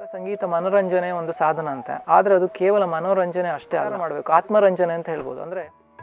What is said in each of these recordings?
ಸಂಗೀತ ಮನೋರಂಜನೆ ಒಂದು ಸಾಧನ ಅಂತೆ ಆದರೆ ಅದು ಕೇವಲ ಮನೋರಂಜನೆ ಅಷ್ಟೇ ಅಲ್ಲ ಮಾಡಬೇಕು ಆತ್ಮರಂಜನೆ ಅಂತ ಹೇಳ್ಬೋದು ಅಂದರೆ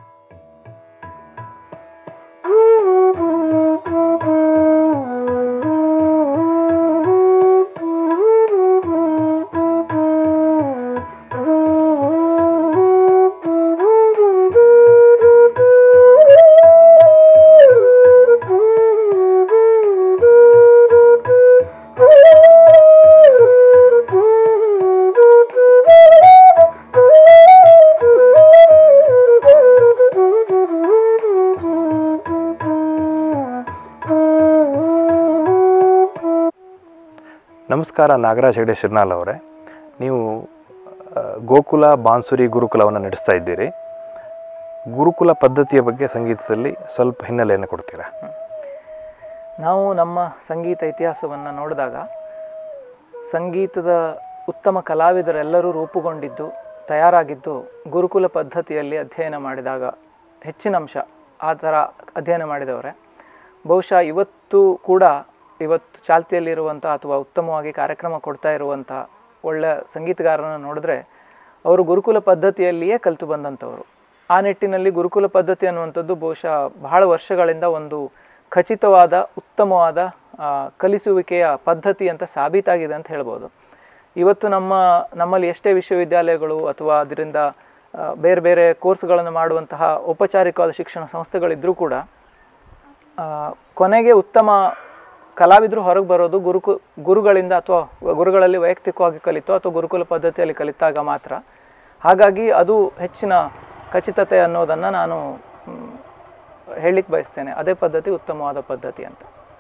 ನಮಸ್ಕಾರ ನಾಗರಾಜ್ ಹೆಗಡೆ ಶಿರ್ನಾಲ್ ಅವರೇ ನೀವು ಆ, ಗೋಕುಲ ಬಾನ್ಸುರಿ ಗುರುಕುಲವನ್ನು ನಡೆಸ್ತಾ ಇದ್ದೀರಿ ಗುರುಕುಲ ಪದ್ಧತಿಯ ಬಗ್ಗೆ ಸಂಗೀತದಲ್ಲಿ ಸ್ವಲ್ಪ ಹಿನ್ನೆಲೆಯನ್ನು ಕೊಡ್ತೀರಾ ನಾವು ನಮ್ಮ ಸಂಗೀತ ಇತಿಹಾಸವನ್ನು ನೋಡಿದಾಗ ಸಂಗೀತದ ಉತ್ತಮ ಕಲಾವಿದರೆಲ್ಲರೂ ರೂಪುಗೊಂಡಿದ್ದು ತಯಾರಾಗಿದ್ದು ಗುರುಕುಲ ಪದ್ಧತಿಯಲ್ಲಿ ಅಧ್ಯಯನ ಮಾಡಿದಾಗ ಹೆಚ್ಚಿನ ಅಂಶ ಆ ಥರ ಅಧ್ಯಯನ ಮಾಡಿದವರೇ ಬಹುಶಃ ಇವತ್ತು ಕೂಡ ಇವತ್ತು ಚಾಲ್ತಿಯಲ್ಲಿರುವಂಥ ಅಥವಾ ಉತ್ತಮವಾಗಿ ಕಾರ್ಯಕ್ರಮ ಕೊಡ್ತಾ ಇರುವಂಥ ಒಳ್ಳೆಯ ಸಂಗೀತಗಾರರನ್ನು ನೋಡಿದ್ರೆ ಅವರು ಗುರುಕುಲ ಪದ್ಧತಿಯಲ್ಲಿಯೇ ಕಲಿತು ಬಂದಂಥವರು ಆ ನಿಟ್ಟಿನಲ್ಲಿ ಗುರುಕುಲ ಪದ್ಧತಿ ಅನ್ನುವಂಥದ್ದು ಬಹುಶಃ ಬಹಳ ವರ್ಷಗಳಿಂದ ಒಂದು ಖಚಿತವಾದ ಉತ್ತಮವಾದ ಆ, ಕಲಿಸುವಿಕೆಯ ಪದ್ಧತಿ ಅಂತ ಸಾಬೀತಾಗಿದೆ ಅಂತ ಹೇಳ್ಬೋದು ಇವತ್ತು ನಮ್ಮ ನಮ್ಮಲ್ಲಿ ಎಷ್ಟೇ ವಿಶ್ವವಿದ್ಯಾಲಯಗಳು ಅಥವಾ ಅದರಿಂದ ಆ, ಬೇರೆ ಬೇರೆ ಕೋರ್ಸ್ಗಳನ್ನು ಮಾಡುವಂತಹ ಔಪಚಾರಿಕವಾದ ಶಿಕ್ಷಣ ಸಂಸ್ಥೆಗಳಿದ್ದರೂ ಕೂಡ ಆ, ಕೊನೆಗೆ ಉತ್ತಮ ಕಲಾವಿದರು ಹೊರಗೆ ಬರೋದು ಗುರುಕು ಗುರುಗಳಿಂದ ಅಥವಾ ಗುರುಗಳಲ್ಲಿ ವೈಯಕ್ತಿಕವಾಗಿ ಕಲಿತು ಅಥವಾ ಗುರುಕುಲ ಪದ್ಧತಿಯಲ್ಲಿ ಕಲಿತಾಗ ಮಾತ್ರ ಹಾಗಾಗಿ ಅದು ಹೆಚ್ಚಿನ ಖಚಿತತೆ ಅನ್ನೋದನ್ನು ನಾನು ಮ್, ಹೇಳಲಿಕ್ಕೆ ಬಯಸ್ತೇನೆ ಅದೇ ಪದ್ಧತಿ ಉತ್ತಮವಾದ ಪದ್ಧತಿ ಅಂತ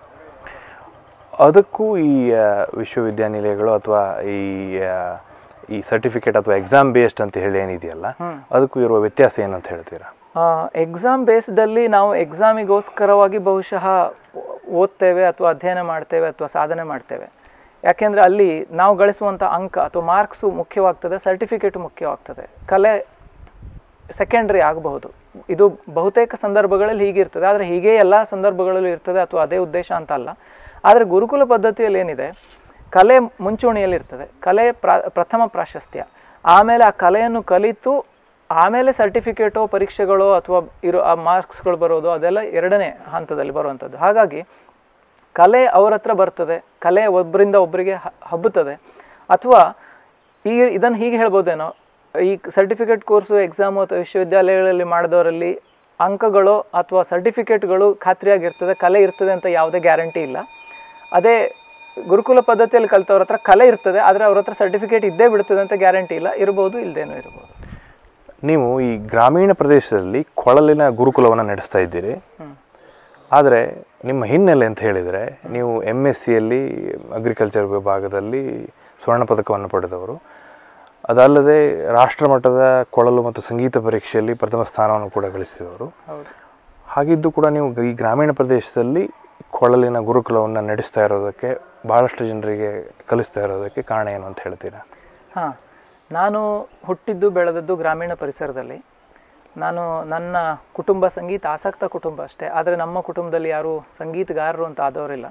ಅದಕ್ಕೂ ಈ ಆ, ವಿಶ್ವವಿದ್ಯಾನಿಲಯಗಳು ಅಥವಾ ಈ ಆ, ಈ ಸರ್ಟಿಫಿಕೇಟ್ ಅಥವಾ ಎಕ್ಸಾಮ್ ಬೇಸ್ಡ್ ಅಂತ ಹೇಳಿ ಏನಿದೆಯಲ್ಲ ಹ್ಮ್. ಅದಕ್ಕೂ ಇರುವ ವ್ಯತ್ಯಾಸ ಏನು ಅಂತ ಹೇಳ್ತೀರಾ ಎಕ್ಸಾಮ್ ಬೇಸ್ಡಲ್ಲಿ ನಾವು ಎಕ್ಸಾಮಿಗೋಸ್ಕರವಾಗಿ ಬಹುಶಃ ಓದ್ತೇವೆ ಅಥವಾ ಅಧ್ಯಯನ ಮಾಡ್ತೇವೆ ಅಥವಾ ಸಾಧನೆ ಮಾಡ್ತೇವೆ ಯಾಕೆಂದರೆ ಅಲ್ಲಿ ನಾವು ಗಳಿಸುವಂಥ ಅಂಕ ಅಥವಾ ಮಾರ್ಕ್ಸು ಮುಖ್ಯವಾಗ್ತದೆ ಸರ್ಟಿಫಿಕೇಟು ಮುಖ್ಯವಾಗ್ತದೆ ಕಲೆ ಸೆಕೆಂಡ್ರಿ ಆಗಬಹುದು ಇದು ಬಹುತೇಕ ಸಂದರ್ಭಗಳಲ್ಲಿ ಹೀಗಿರ್ತದೆ ಆದರೆ ಹೀಗೆ ಎಲ್ಲ ಸಂದರ್ಭಗಳಲ್ಲೂ ಇರ್ತದೆ ಅಥವಾ ಅದೇ ಉದ್ದೇಶ ಅಂತ ಅಲ್ಲ ಆದರೆ ಗುರುಕುಲ ಪದ್ಧತಿಯಲ್ಲಿ ಏನಿದೆ ಕಲೆ ಮುಂಚೂಣಿಯಲ್ಲಿ ಇರ್ತದೆ ಕಲೆ ಪ್ರ ಪ್ರಥಮ ಪ್ರಾಶಸ್ತ್ಯ ಆಮೇಲೆ ಆ ಕಲೆಯನ್ನು ಕಲಿತು ಆಮೇಲೆ ಸರ್ಟಿಫಿಕೇಟೋ ಪರೀಕ್ಷೆಗಳೋ ಅಥವಾ ಇರೋ ಆ ಮಾರ್ಕ್ಸ್ಗಳು ಬರೋದು ಅದೆಲ್ಲ ಎರಡನೇ ಹಂತದಲ್ಲಿ ಬರುವಂಥದ್ದು ಹಾಗಾಗಿ ಕಲೆ ಅವ್ರ ಹತ್ರ ಬರ್ತದೆ ಕಲೆ ಒಬ್ಬರಿಂದ ಒಬ್ಬರಿಗೆ ಹ- ಹಬ್ಬುತ್ತದೆ ಅಥವಾ ಈ ಇದನ್ನು ಹೀಗೆ ಹೇಳ್ಬೋದೇನೋ ಈ ಸರ್ಟಿಫಿಕೇಟ್ ಕೋರ್ಸು ಎಕ್ಸಾಮು ಅಥವಾ ವಿಶ್ವವಿದ್ಯಾಲಯಗಳಲ್ಲಿ ಮಾಡಿದವರಲ್ಲಿ ಅಂಕಗಳು ಅಥವಾ ಸರ್ಟಿಫಿಕೇಟ್ಗಳು ಖಾತ್ರಿಯಾಗಿರ್ತದೆ ಕಲೆ ಇರ್ತದೆ ಅಂತ ಯಾವುದೇ ಗ್ಯಾರಂಟಿ ಇಲ್ಲ ಅದೇ ಗುರುಕುಲ ಪದ್ಧತಿಯಲ್ಲಿ ಕಲಿತವ್ರ ಹತ್ರ ಕಲೆ ಇರ್ತದೆ ಆದರೆ ಅವ್ರ ಹತ್ರ ಸರ್ಟಿಫಿಕೇಟ್ ಇದ್ದೇ ಬಿಡ್ತದೆ ಅಂತ ಗ್ಯಾರಂಟಿ ಇಲ್ಲ ಇರ್ಬೋದು ಇಲ್ಲದೇನೂ ಇರ್ಬೋದು ನೀವು ಈ ಗ್ರಾಮೀಣ ಪ್ರದೇಶದಲ್ಲಿ ಕೊಳಲಿನ ಗುರುಕುಲವನ್ನು ನಡೆಸ್ತಾ ಇದ್ದೀರಿ ಹ್ಮ್. ಆದರೆ ನಿಮ್ಮ ಹಿನ್ನೆಲೆ ಅಂತ ಹೇಳಿದರೆ ನೀವು ಎಮ್ ಎಸ್ ಸಿಯಲ್ಲಿ ಅಗ್ರಿಕಲ್ಚರ್ ವಿಭಾಗದಲ್ಲಿ ಸ್ವರ್ಣ ಪದಕವನ್ನು ಪಡೆದವರು ಅದಲ್ಲದೆ ರಾಷ್ಟ್ರಮಟ್ಟದ ಕೊಳಲು ಮತ್ತು ಸಂಗೀತ ಪರೀಕ್ಷೆಯಲ್ಲಿ ಪ್ರಥಮ ಸ್ಥಾನವನ್ನು ಕೂಡ ಗಳಿಸಿದವರು ಹೌದು ಹಾಗಿದ್ದು ಕೂಡ ನೀವು ಈ ಗ್ರಾಮೀಣ ಪ್ರದೇಶದಲ್ಲಿ ಕೊಳಲಿನ ಗುರುಕುಲವನ್ನು ನಡೆಸ್ತಾ ಇರೋದಕ್ಕೆ ಭಾಳಷ್ಟು ಜನರಿಗೆ ಕಲಿಸ್ತಾ ಇರೋದಕ್ಕೆ ಕಾರಣ ಏನು ಅಂತ ಹೇಳ್ತೀರಾ ಹಾಂ ನಾನು ಹುಟ್ಟಿದ್ದು ಬೆಳೆದದ್ದು ಗ್ರಾಮೀಣ ಪರಿಸರದಲ್ಲಿ ನಾನು ನನ್ನ ಕುಟುಂಬ ಸಂಗೀತ ಆಸಕ್ತ ಕುಟುಂಬ ಅಷ್ಟೇ ಆದರೆ ನಮ್ಮ ಕುಟುಂಬದಲ್ಲಿ ಯಾರೂ ಸಂಗೀತಗಾರರು ಅಂತ ಆದವರಿಲ್ಲ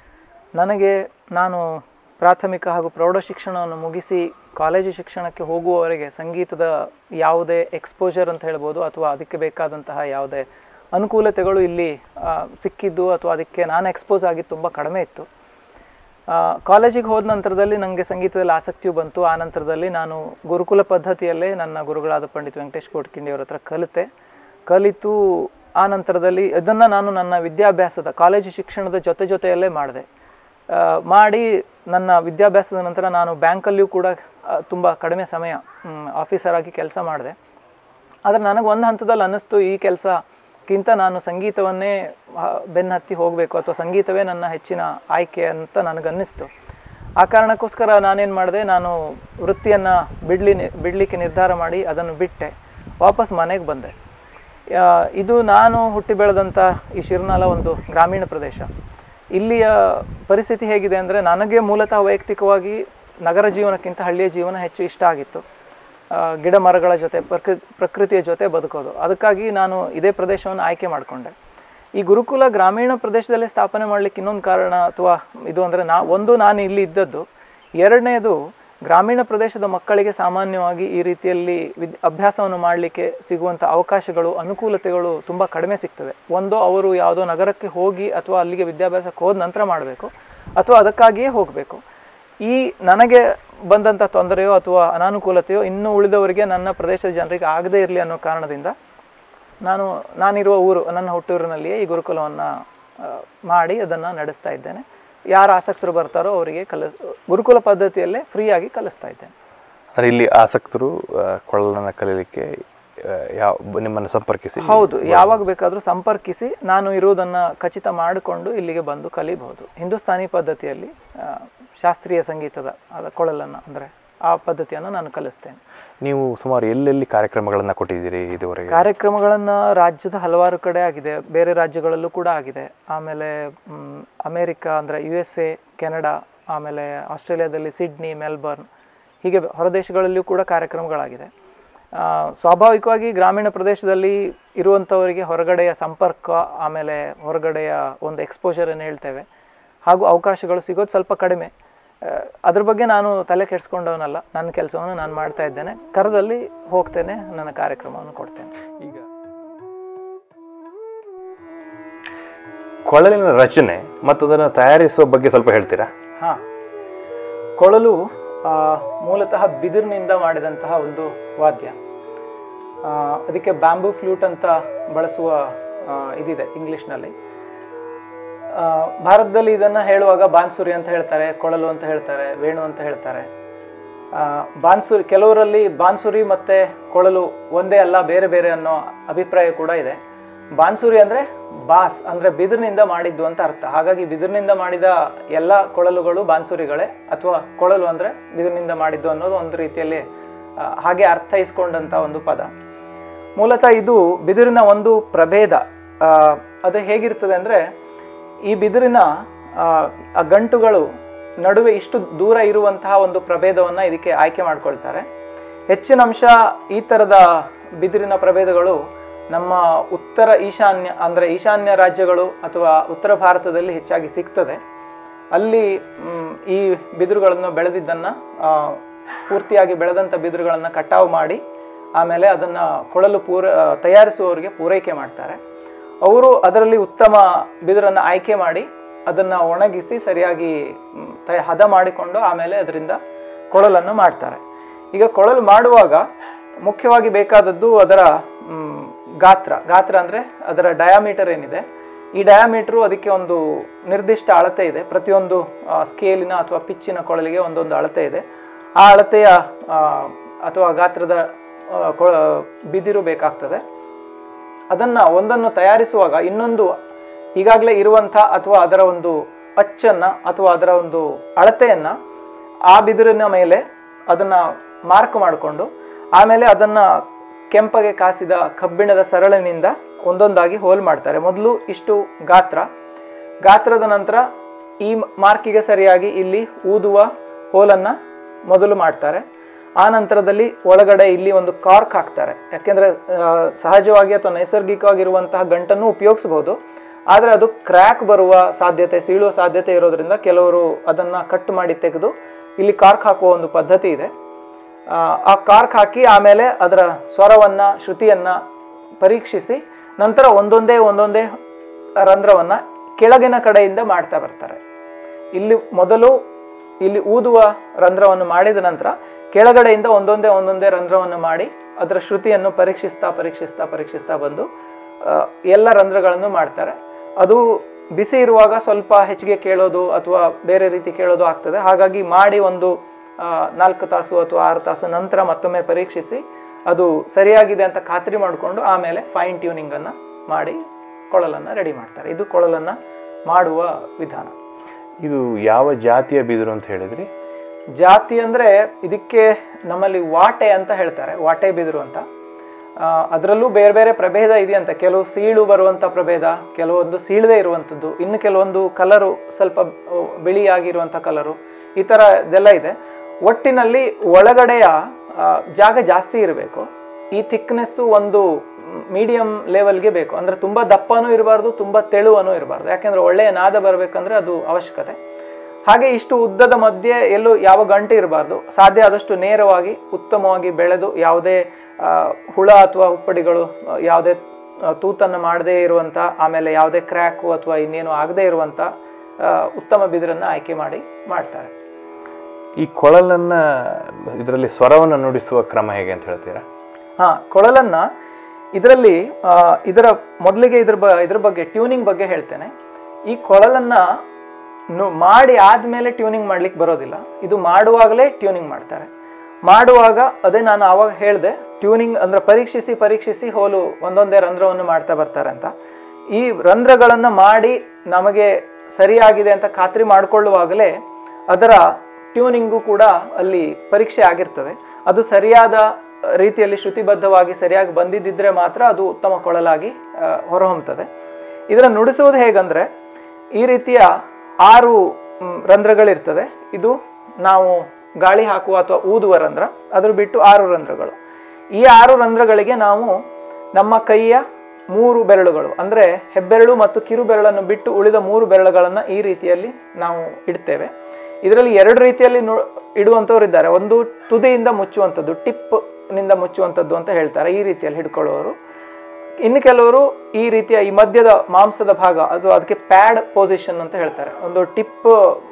ನನಗೆ ನಾನು ಪ್ರಾಥಮಿಕ ಹಾಗೂ ಪ್ರೌಢ ಶಿಕ್ಷಣವನ್ನು ಮುಗಿಸಿ ಕಾಲೇಜು ಶಿಕ್ಷಣಕ್ಕೆ ಹೋಗುವವರೆಗೆ ಸಂಗೀತದ ಯಾವುದೇ ಎಕ್ಸ್ಪೋಜರ್ ಅಂತ ಹೇಳ್ಬೋದು ಅಥವಾ ಅದಕ್ಕೆ ಬೇಕಾದಂತಹ ಯಾವುದೇ ಅನುಕೂಲತೆಗಳು ಇಲ್ಲಿ ಆ, ಸಿಕ್ಕಿದ್ದು ಅಥವಾ ಅದಕ್ಕೆ ನಾನು ಎಕ್ಸ್ಪೋಸ್ ಆಗಿದ್ದು ತುಂಬ ಕಡಿಮೆ ಇತ್ತು ಕಾಲೇಜಿಗೆ ಹೋದ ನಂತರದಲ್ಲಿ ನನಗೆ ಸಂಗೀತದಲ್ಲಿ ಆಸಕ್ತಿಯು ಬಂತು ಆ ನಂತರದಲ್ಲಿ ನಾನು ಗುರುಕುಲ ಪದ್ಧತಿಯಲ್ಲೇ ನನ್ನ ಗುರುಗಳಾದ ಪಂಡಿತ್ ವೆಂಕಟೇಶ್ ಕೋಟ್ಕಿಂಡಿಯವರ ಹತ್ರ ಕಲಿತೆ ಕಲಿತು ಆ ನಂತರದಲ್ಲಿ ಇದನ್ನು ನಾನು ನನ್ನ ವಿದ್ಯಾಭ್ಯಾಸದ ಕಾಲೇಜು ಶಿಕ್ಷಣದ ಜೊತೆ ಜೊತೆಯಲ್ಲೇ ಮಾಡಿದೆ ಆ, ಮಾಡಿ ನನ್ನ ವಿದ್ಯಾಭ್ಯಾಸದ ನಂತರ ನಾನು ಬ್ಯಾಂಕಲ್ಲಿಯೂ ಕೂಡ ತುಂಬ ಕಡಿಮೆ ಸಮಯ ಆಫೀಸರ್ ಆಗಿ ಕೆಲಸ ಮಾಡಿದೆ ಆದರೆ ನನಗೆ ಒಂದು ಹಂತದಲ್ಲಿ ಅನ್ನಿಸ್ತು ಈ ಕೆಲಸಕ್ಕಿಂತ ನಾನು ಸಂಗೀತವನ್ನೇ ಆ, ಬೆನ್ನತ್ತಿ ಹೋಗಬೇಕು ಅಥವಾ ಸಂಗೀತವೇ ನನ್ನ ಹೆಚ್ಚಿನ ಆಯ್ಕೆ ಅಂತ ನನಗನ್ನಿಸ್ತು ಆ ಕಾರಣಕ್ಕೋಸ್ಕರ ನಾನೇನು ಮಾಡಿದೆ ನಾನು ವೃತ್ತಿಯನ್ನು ಬಿಡ್ಲಿ ಬಿಡಲಿಕ್ಕೆ ನಿರ್ಧಾರ ಮಾಡಿ ಅದನ್ನು ಬಿಟ್ಟೆ ವಾಪಸ್ ಮನೆಗೆ ಬಂದೆ ಆ, ಇದು ನಾನು ಹುಟ್ಟಿ ಬೆಳೆದಂಥ ಈ ಶಿರ್ನಾಲ ಒಂದು ಗ್ರಾಮೀಣ ಪ್ರದೇಶ ಇಲ್ಲಿಯ ಪರಿಸ್ಥಿತಿ ಹೇಗಿದೆ ಅಂದರೆ ನನಗೆ ಮೂಲತಃ ವೈಯಕ್ತಿಕವಾಗಿ ನಗರ ಜೀವನಕ್ಕಿಂತ ಹಳ್ಳಿಯ ಜೀವನ ಹೆಚ್ಚು ಇಷ್ಟ ಆಗಿತ್ತು ಆ, ಗಿಡ ಮರಗಳ ಜೊತೆ ಪ್ರಕೃ ಪ್ರಕೃತಿಯ ಜೊತೆ ಬದುಕೋದು ಅದಕ್ಕಾಗಿ ನಾನು ಇದೇ ಪ್ರದೇಶವನ್ನು ಆಯ್ಕೆ ಮಾಡಿಕೊಂಡೆ ಈ ಗುರುಕುಲ ಗ್ರಾಮೀಣ ಪ್ರದೇಶದಲ್ಲೇ ಸ್ಥಾಪನೆ ಮಾಡಲಿಕ್ಕೆ ಇನ್ನೊಂದು ಕಾರಣ ಅಥವಾ ಇದು ಅಂದರೆ ನಾ ಒಂದು ನಾನು ಇಲ್ಲಿ ಇದ್ದದ್ದು ಎರಡನೇದು ಗ್ರಾಮೀಣ ಪ್ರದೇಶದ ಮಕ್ಕಳಿಗೆ ಸಾಮಾನ್ಯವಾಗಿ ಈ ರೀತಿಯಲ್ಲಿ ವಿದ್ ಅಭ್ಯಾಸವನ್ನು ಮಾಡಲಿಕ್ಕೆ ಸಿಗುವಂಥ ಅವಕಾಶಗಳು ಅನುಕೂಲತೆಗಳು ತುಂಬ ಕಡಿಮೆ ಸಿಗ್ತದೆ ಒಂದು ಅವರು ಯಾವುದೋ ನಗರಕ್ಕೆ ಹೋಗಿ ಅಥವಾ ಅಲ್ಲಿಗೆ ವಿದ್ಯಾಭ್ಯಾಸಕ್ಕೆ ಹೋದ ನಂತರ ಮಾಡಬೇಕು ಅಥವಾ ಅದಕ್ಕಾಗಿಯೇ ಹೋಗಬೇಕು ಈ ನನಗೆ ಬಂದಂಥ ತೊಂದರೆಯೋ ಅಥವಾ ಅನಾನುಕೂಲತೆಯೋ ಇನ್ನು ಉಳಿದವರಿಗೆ ನನ್ನ ಪ್ರದೇಶದ ಜನರಿಗೆ ಆಗದೇ ಇರಲಿ ಅನ್ನೋ ಕಾರಣದಿಂದ ನಾನು ನಾನಿರುವ ಊರು ನನ್ನ ಹುಟ್ಟೂರಿನಲ್ಲಿಯೇ ಈ ಗುರುಕುಲವನ್ನು ಮಾಡಿ ಅದನ್ನು ನಡೆಸ್ತಾ ಇದ್ದೇನೆ ಯಾರು ಆಸಕ್ತರು ಬರ್ತಾರೋ ಅವರಿಗೆ ಕಲಿಸ್ ಗುರುಕುಲ ಪದ್ಧತಿಯಲ್ಲೇ ಫ್ರೀಯಾಗಿ ಕಲಿಸ್ತಾ ಇದ್ದೇನೆ ಅಂದರೆ ಇಲ್ಲಿ ಆಸಕ್ತರು ಆ, ಕೊಳಲನ್ನು ಕಲೀಲಿಕ್ಕೆ ಆ, ಯಾವ ನಿಮ್ಮನ್ನು ಸಂಪರ್ಕಿಸಿ ಹೌದು ಯಾವಾಗ ಬೇಕಾದರೂ ಸಂಪರ್ಕಿಸಿ ನಾನು ಇರುವುದನ್ನು ಖಚಿತ ಮಾಡಿಕೊಂಡು ಇಲ್ಲಿಗೆ ಬಂದು ಕಲಿಬಹುದು ಹಿಂದೂಸ್ತಾನಿ ಪದ್ಧತಿಯಲ್ಲಿ ಆ, ಶಾಸ್ತ್ರೀಯ ಸಂಗೀತದ ಅದ ಕೊಳಲನ್ನು ಅಂದರೆ ಆ ಪದ್ಧತಿಯನ್ನು ನಾನು ಕಲಿಸ್ತೇನೆ ನೀವು ಸುಮಾರು ಎಲ್ಲೆಲ್ಲಿ ಕಾರ್ಯಕ್ರಮಗಳನ್ನು ಕೊಟ್ಟಿದ್ದೀರಿ ಇದುವರೆಗೆ ಕಾರ್ಯಕ್ರಮಗಳನ್ನು ರಾಜ್ಯದ ಹಲವಾರು ಕಡೆ ಆಗಿದೆ ಬೇರೆ ರಾಜ್ಯಗಳಲ್ಲೂ ಕೂಡ ಆಗಿದೆ ಆಮೇಲೆ ಮ್, ಅಮೇರಿಕಾ ಅಂದರೆ ಯು ಎಸ್ ಎ ಕೆನಡಾ ಆಮೇಲೆ ಆಸ್ಟ್ರೇಲಿಯಾದಲ್ಲಿ ಸಿಡ್ನಿ ಮೆಲ್ಬರ್ನ್ ಹೀಗೆ ಹೊರದೇಶಗಳಲ್ಲಿಯೂ ಕೂಡ ಕಾರ್ಯಕ್ರಮಗಳಾಗಿದೆ ಆ, ಸ್ವಾಭಾವಿಕವಾಗಿ ಗ್ರಾಮೀಣ ಪ್ರದೇಶದಲ್ಲಿ ಇರುವಂಥವರಿಗೆ ಹೊರಗಡೆಯ ಸಂಪರ್ಕ ಆಮೇಲೆ ಹೊರಗಡೆಯ ಒಂದು ಎಕ್ಸ್ಪೋಜರ್ ಏನು ಹೇಳ್ತೇವೆ ಹಾಗೂ ಅವಕಾಶಗಳು ಸಿಗೋದು ಸ್ವಲ್ಪ ಕಡಿಮೆ ಆ, ಅದ್ರ ಬಗ್ಗೆ ನಾನು ತಲೆ ಕೆಡಿಸ್ಕೊಂಡವನಲ್ಲ ನನ್ನ ಕೆಲಸವನ್ನು ನಾನು ಮಾಡ್ತಾ ಇದ್ದೇನೆ ಕರದಲ್ಲಿ ಹೋಗ್ತೇನೆ ನನ್ನ ಕಾರ್ಯಕ್ರಮವನ್ನು ಕೊಡ್ತೇನೆ ಈಗ ಕೊಳಲಿನ ರಚನೆ ಮತ್ತು ಅದನ್ನು ತಯಾರಿಸುವ ಬಗ್ಗೆ ಸ್ವಲ್ಪ ಹೇಳ್ತೀರಾ ಹಾಂ ಕೊಳಲು ಆ, ಮೂಲತಃ ಬಿದಿರಿನಿಂದ ಮಾಡಿದಂತಹ ಒಂದು ವಾದ್ಯ ಆ, ಅದಕ್ಕೆ ಬ್ಯಾಂಬೂ ಫ್ಲೂಟ್ ಅಂತ ಬಳಸುವ ಆ, ಇದಿದೆ ಇಂಗ್ಲೀಷ್ನಲ್ಲಿ ಆ, ಭಾರತದಲ್ಲಿ ಇದನ್ನು ಹೇಳುವಾಗ ಬಾನ್ಸುರಿ ಅಂತ ಹೇಳ್ತಾರೆ ಕೊಳಲು ಅಂತ ಹೇಳ್ತಾರೆ ವೇಣು ಅಂತ ಹೇಳ್ತಾರೆ ಆ, ಬಾನ್ಸುರಿ ಕೆಲವರಲ್ಲಿ ಬಾನ್ಸುರಿ ಮತ್ತು ಕೊಳಲು ಒಂದೇ ಅಲ್ಲ ಬೇರೆ ಬೇರೆ ಅನ್ನೋ ಅಭಿಪ್ರಾಯ ಕೂಡ ಇದೆ ಬಾನ್ಸುರಿ ಅಂದರೆ ಬಾಸ್ ಅಂದರೆ ಬಿದಿರಿನಿಂದ ಮಾಡಿದ್ದು ಅಂತ ಅರ್ಥ ಹಾಗಾಗಿ ಬಿದಿರಿನಿಂದ ಮಾಡಿದ ಎಲ್ಲ ಕೊಳಲುಗಳು ಬಾನ್ಸುರಿಗಳೇ ಅಥವಾ ಕೊಳಲು ಅಂದರೆ ಬಿದಿರಿನಿಂದ ಮಾಡಿದ್ದು ಅನ್ನೋದು ಒಂದು ರೀತಿಯಲ್ಲಿ ಆ, ಹಾಗೆ ಅರ್ಥೈಸ್ಕೊಂಡಂಥ ಒಂದು ಪದ ಮೂಲತಃ ಇದು ಬಿದಿರಿನ ಒಂದು ಪ್ರಭೇದ ಆ, ಅದು ಹೇಗಿರ್ತದೆ ಅಂದರೆ ಈ ಬಿದಿರಿನ ಆ, ಆ ಗಂಟುಗಳು ನಡುವೆ ಇಷ್ಟು ದೂರ ಇರುವಂತಹ ಒಂದು ಪ್ರಭೇದವನ್ನು ಇದಕ್ಕೆ ಆಯ್ಕೆ ಮಾಡ್ಕೊಳ್ತಾರೆ ಹೆಚ್ಚಿನ ಅಂಶ ಈ ಥರದ ಬಿದಿರಿನ ಪ್ರಭೇದಗಳು ನಮ್ಮ ಉತ್ತರ ಈಶಾನ್ಯ ಅಂದರೆ ಈಶಾನ್ಯ ರಾಜ್ಯಗಳು ಅಥವಾ ಉತ್ತರ ಭಾರತದಲ್ಲಿ ಹೆಚ್ಚಾಗಿ ಸಿಗ್ತದೆ ಅಲ್ಲಿ ಮ್, ಈ ಬಿದಿರುಗಳನ್ನು ಬೆಳೆದಿದ್ದನ್ನು ಆ, ಪೂರ್ತಿಯಾಗಿ ಬೆಳೆದಂಥ ಬಿದಿರುಗಳನ್ನು ಕಟಾವು ಮಾಡಿ ಆಮೇಲೆ ಅದನ್ನು ಕೊಳಲು ಪೂರ ಆ, ತಯಾರಿಸುವವರಿಗೆ ಪೂರೈಕೆ ಮಾಡ್ತಾರೆ ಅವರು ಅದರಲ್ಲಿ ಉತ್ತಮ ಬಿದಿರನ್ನು ಆಯ್ಕೆ ಮಾಡಿ ಅದನ್ನು ಒಣಗಿಸಿ ಸರಿಯಾಗಿ ಮ್, ತ ಹದ ಮಾಡಿಕೊಂಡು ಆಮೇಲೆ ಅದರಿಂದ ಕೊಳಲನ್ನು ಮಾಡ್ತಾರೆ ಈಗ ಕೊಳಲು ಮಾಡುವಾಗ ಮುಖ್ಯವಾಗಿ ಬೇಕಾದದ್ದು ಅದರ ಮ್, ಗಾತ್ರ ಗಾತ್ರ ಅಂದರೆ ಅದರ ಡಯಾಮೀಟರ್ ಏನಿದೆ ಈ ಡಯಾಮೀಟ್ರು ಅದಕ್ಕೆ ಒಂದು ನಿರ್ದಿಷ್ಟ ಅಳತೆ ಇದೆ ಪ್ರತಿಯೊಂದು ಆ, ಸ್ಕೇಲಿನ ಅಥವಾ ಪಿಚ್ಚಿನ ಕೊಳಲಿಗೆ ಒಂದೊಂದು ಅಳತೆ ಇದೆ ಆ ಅಳತೆಯ ಆ, ಅಥವಾ ಗಾತ್ರದ ಆ, ಕೊ ಬಿದಿರು ಬೇಕಾಗ್ತದೆ ಅದನ್ನು ಒಂದನ್ನು ತಯಾರಿಸುವಾಗ ಇನ್ನೊಂದು ಈಗಾಗಲೇ ಇರುವಂಥ ಅಥವಾ ಅದರ ಒಂದು ಅಚ್ಚನ್ನು ಅಥವಾ ಅದರ ಒಂದು ಅಳತೆಯನ್ನು ಆ ಬಿದಿರಿನ ಮೇಲೆ ಅದನ್ನು ಮಾರ್ಕ್ ಮಾಡಿಕೊಂಡು ಆಮೇಲೆ ಅದನ್ನು ಕೆಂಪಗೆ ಕಾಸಿದ ಕಬ್ಬಿಣದ ಸರಳಿನಿಂದ ಒಂದೊಂದಾಗಿ ಹೋಲ್ ಮಾಡ್ತಾರೆ ಮೊದಲು ಇಷ್ಟು ಗಾತ್ರ ಗಾತ್ರದ ನಂತರ ಈ ಮಾರ್ಕಿಗೆ ಸರಿಯಾಗಿ ಇಲ್ಲಿ ಊದುವ ಹೋಲನ್ನು ಮೊದಲು ಮಾಡ್ತಾರೆ ಆ ನಂತರದಲ್ಲಿ ಒಳಗಡೆ ಇಲ್ಲಿ ಒಂದು ಕಾರ್ಕ್ ಹಾಕ್ತಾರೆ ಯಾಕೆಂದರೆ ಸಹಜವಾಗಿ ಅಥವಾ ನೈಸರ್ಗಿಕವಾಗಿರುವಂತಹ ಗಂಟನ್ನು ಉಪಯೋಗಿಸ್ಬೋದು ಆದರೆ ಅದು ಕ್ರ್ಯಾಕ್ ಬರುವ ಸಾಧ್ಯತೆ ಸೀಳುವ ಸಾಧ್ಯತೆ ಇರೋದ್ರಿಂದ ಕೆಲವರು ಅದನ್ನು ಕಟ್ ಮಾಡಿ ತೆಗೆದು ಇಲ್ಲಿ ಕಾರ್ಕ್ ಹಾಕುವ ಒಂದು ಪದ್ಧತಿ ಇದೆ ಆ, ಆ ಕಾರ್ಕ್ ಹಾಕಿ ಆಮೇಲೆ ಅದರ ಸ್ವರವನ್ನು ಶ್ರುತಿಯನ್ನು ಪರೀಕ್ಷಿಸಿ ನಂತರ ಒಂದೊಂದೇ ಒಂದೊಂದೇ ರಂಧ್ರವನ್ನು ಕೆಳಗಿನ ಕಡೆಯಿಂದ ಮಾಡ್ತಾ ಬರ್ತಾರೆ ಇಲ್ಲಿ ಮೊದಲು ಇಲ್ಲಿ ಊದುವ ರಂಧ್ರವನ್ನು ಮಾಡಿದ ನಂತರ ಕೆಳಗಡೆಯಿಂದ ಒಂದೊಂದೇ ಒಂದೊಂದೇ ರಂಧ್ರವನ್ನು ಮಾಡಿ ಅದರ ಶ್ರುತಿಯನ್ನು ಪರೀಕ್ಷಿಸ್ತಾ ಪರೀಕ್ಷಿಸ್ತಾ ಪರೀಕ್ಷಿಸ್ತಾ ಬಂದು ಆ, ಎಲ್ಲ ರಂಧ್ರಗಳನ್ನು ಮಾಡ್ತಾರೆ ಅದು ಬಿಸಿ ಇರುವಾಗ ಸ್ವಲ್ಪ ಹೆಚ್ಚಿಗೆ ಕೇಳೋದು ಅಥವಾ ಬೇರೆ ರೀತಿ ಕೇಳೋದು ಆಗ್ತದೆ ಹಾಗಾಗಿ ಮಾಡಿ ಒಂದು ಆ, ನಾಲ್ಕು ತಾಸು ಅಥವಾ ಆರು ತಾಸು ನಂತರ ಮತ್ತೊಮ್ಮೆ ಪರೀಕ್ಷಿಸಿ ಅದು ಸರಿಯಾಗಿದೆ ಅಂತ ಖಾತ್ರಿ ಮಾಡಿಕೊಂಡು ಆಮೇಲೆ ಫೈನ್ ಟ್ಯೂನಿಂಗನ್ನು ಮಾಡಿ ಕೊಳಲನ್ನು ರೆಡಿ ಮಾಡ್ತಾರೆ ಇದು ಕೊಳಲನ್ನು ಮಾಡುವ ವಿಧಾನ ಇದು ಯಾವ ಜಾತಿಯ ಬಿದಿರು ಅಂತ ಹೇಳಿದ್ರಿ ಜಾತಿ ಅಂದರೆ ಇದಕ್ಕೆ ನಮ್ಮಲ್ಲಿ ವಾಟೆ ಅಂತ ಹೇಳ್ತಾರೆ ವಾಟೆ ಬಿದಿರು ಅಂತ ಆ, ಅದರಲ್ಲೂ ಬೇರೆ ಬೇರೆ ಪ್ರಭೇದ ಇದೆಯಂತ ಕೆಲವು ಸೀಳು ಬರುವಂಥ ಪ್ರಭೇದ ಕೆಲವೊಂದು ಸೀಳದೇ ಇರುವಂಥದ್ದು ಇನ್ನು ಕೆಲವೊಂದು ಕಲರು ಸ್ವಲ್ಪ ಆ, ಬಿಳಿಯಾಗಿರುವಂಥ ಕಲರು ಈ ಥರ ಇದೆಲ್ಲ ಇದೆ ಒಟ್ಟಿನಲ್ಲಿ ಒಳಗಡೆಯ ಆ, ಜಾಗ ಜಾಸ್ತಿ ಇರಬೇಕು ಈ ಥಿಕ್ನೆಸ್ಸು ಒಂದು ಮೀಡಿಯಂ ಲೆವೆಲ್ಗೆ ಬೇಕು ಅಂದರೆ ತುಂಬ ದಪ್ಪನೂ ಇರಬಾರ್ದು ತುಂಬ ತೆಳುವನೂ ಇರಬಾರ್ದು ಯಾಕೆಂದರೆ ಒಳ್ಳೆಯ ನಾದ ಬರಬೇಕಂದ್ರೆ ಅದು ಅವಶ್ಯಕತೆ ಹಾಗೆ ಇಷ್ಟು ಉದ್ದದ ಮಧ್ಯೆ ಎಲ್ಲೂ ಯಾವ ಗಂಟೆ ಇರಬಾರ್ದು ಸಾಧ್ಯ ಆದಷ್ಟು ನೇರವಾಗಿ ಉತ್ತಮವಾಗಿ ಬೆಳೆದು ಯಾವುದೇ ಆ, ಹುಳ ಅಥವಾ ಹುಪ್ಪಡಿಗಳು ಆ, ಯಾವುದೇ ಆ, ತೂತನ್ನು ಮಾಡದೇ ಇರುವಂಥ ಆಮೇಲೆ ಯಾವುದೇ ಕ್ರ್ಯಾಕು ಅಥವಾ ಇನ್ನೇನು ಆಗದೇ ಇರುವಂಥ ಆ, ಉತ್ತಮ ಬಿದಿರನ್ನು ಆಯ್ಕೆ ಮಾಡಿ ಮಾಡ್ತಾರೆ ಈ ಕೊಳಲನ್ನ ಇದರಲ್ಲಿ ಸ್ವರವನ್ನು ನುಡಿಸುವ ಕ್ರಮ ಹೇಗೆ ಅಂತ ಹೇಳ್ತೀರಾ ಹಾ ಕೊಳಲನ್ನ ಇದರಲ್ಲಿ ಆ, ಇದರ ಮೊದಲಿಗೆ ಇದ್ರ ಬ ಇದ್ರ ಬಗ್ಗೆ ಟ್ಯೂನಿಂಗ್ ಬಗ್ಗೆ ಹೇಳ್ತೇನೆ ಈ ಕೊಳಲನ್ನ ನು ಮಾಡಿ ಆದ್ಮೇಲೆ ಟ್ಯೂನಿಂಗ್ ಮಾಡ್ಲಿಕ್ಕೆ ಬರೋದಿಲ್ಲ ಇದು ಮಾಡುವಾಗಲೇ ಟ್ಯೂನಿಂಗ್ ಮಾಡ್ತಾರೆ ಮಾಡುವಾಗ ಅದೇ ನಾನು ಆವಾಗ ಹೇಳಿದೆ ಟ್ಯೂನಿಂಗ್ ಅಂದ್ರೆ ಪರೀಕ್ಷಿಸಿ ಪರೀಕ್ಷಿಸಿ ಹೋಲು ಒಂದೊಂದೇ ರಂಧ್ರವನ್ನು ಮಾಡ್ತಾ ಬರ್ತಾರೆ ಅಂತ ಈ ರಂಧ್ರಗಳನ್ನು ಮಾಡಿ ನಮಗೆ ಸರಿಯಾಗಿದೆ ಅಂತ ಖಾತ್ರಿ ಮಾಡಿಕೊಳ್ಳುವಾಗಲೇ ಅದರ ಟ್ಯೂನಿಂಗು ಕೂಡ ಅಲ್ಲಿ ಪರೀಕ್ಷೆ ಆಗಿರ್ತದೆ ಅದು ಸರಿಯಾದ ರೀತಿಯಲ್ಲಿ ಶ್ರುತಿಬದ್ಧವಾಗಿ ಸರಿಯಾಗಿ ಬಂದಿದ್ದಿದ್ರೆ ಮಾತ್ರ ಅದು ಉತ್ತಮ ಕೊಳಲಾಗಿ ಆ, ಹೊರಹೊಮ್ಮುತ್ತದೆ ಇದರ ನುಡಿಸುವುದು ಹೇಗಂದ್ರೆ ಈ ರೀತಿಯ ಆರು ಮ್, ರಂಧ್ರಗಳಿರ್ತದೆ ಇದು ನಾವು ಗಾಳಿ ಹಾಕುವ ಅಥವಾ ಊದುವ ರಂಧ್ರ ಅದ್ರ ಬಿಟ್ಟು ಆರು ರಂಧ್ರಗಳು ಈ ಆರು ರಂಧ್ರಗಳಿಗೆ ನಾವು ನಮ್ಮ ಕೈಯ ಮೂರು ಬೆರಳುಗಳು ಅಂದರೆ ಹೆಬ್ಬೆರಳು ಮತ್ತು ಕಿರು ಬೆರಳನ್ನು ಬಿಟ್ಟು ಉಳಿದ ಮೂರು ಬೆರಳುಗಳನ್ನು ಈ ರೀತಿಯಲ್ಲಿ ನಾವು ಇಡ್ತೇವೆ ಇದರಲ್ಲಿ ಎರಡು ರೀತಿಯಲ್ಲಿ ನು ಇಡುವಂಥವ್ರು ಇದ್ದಾರೆ ಒಂದು ತುದಿಯಿಂದ ಮುಚ್ಚುವಂಥದ್ದು ಟಿಪ್ ನಿಂದ ಮುಚ್ಚುವಂಥದ್ದು ಅಂತ ಹೇಳ್ತಾರೆ ಈ ರೀತಿಯಲ್ಲಿ ಹಿಡ್ಕೊಳ್ಳೋರು ಇನ್ನು ಕೆಲವರು ಈ ರೀತಿಯ ಈ ಮಧ್ಯದ ಮಾಂಸದ ಭಾಗ ಅದು ಅದಕ್ಕೆ ಪ್ಯಾಡ್ ಪೊಸಿಷನ್ ಅಂತ ಹೇಳ್ತಾರೆ ಒಂದು ಟಿಪ್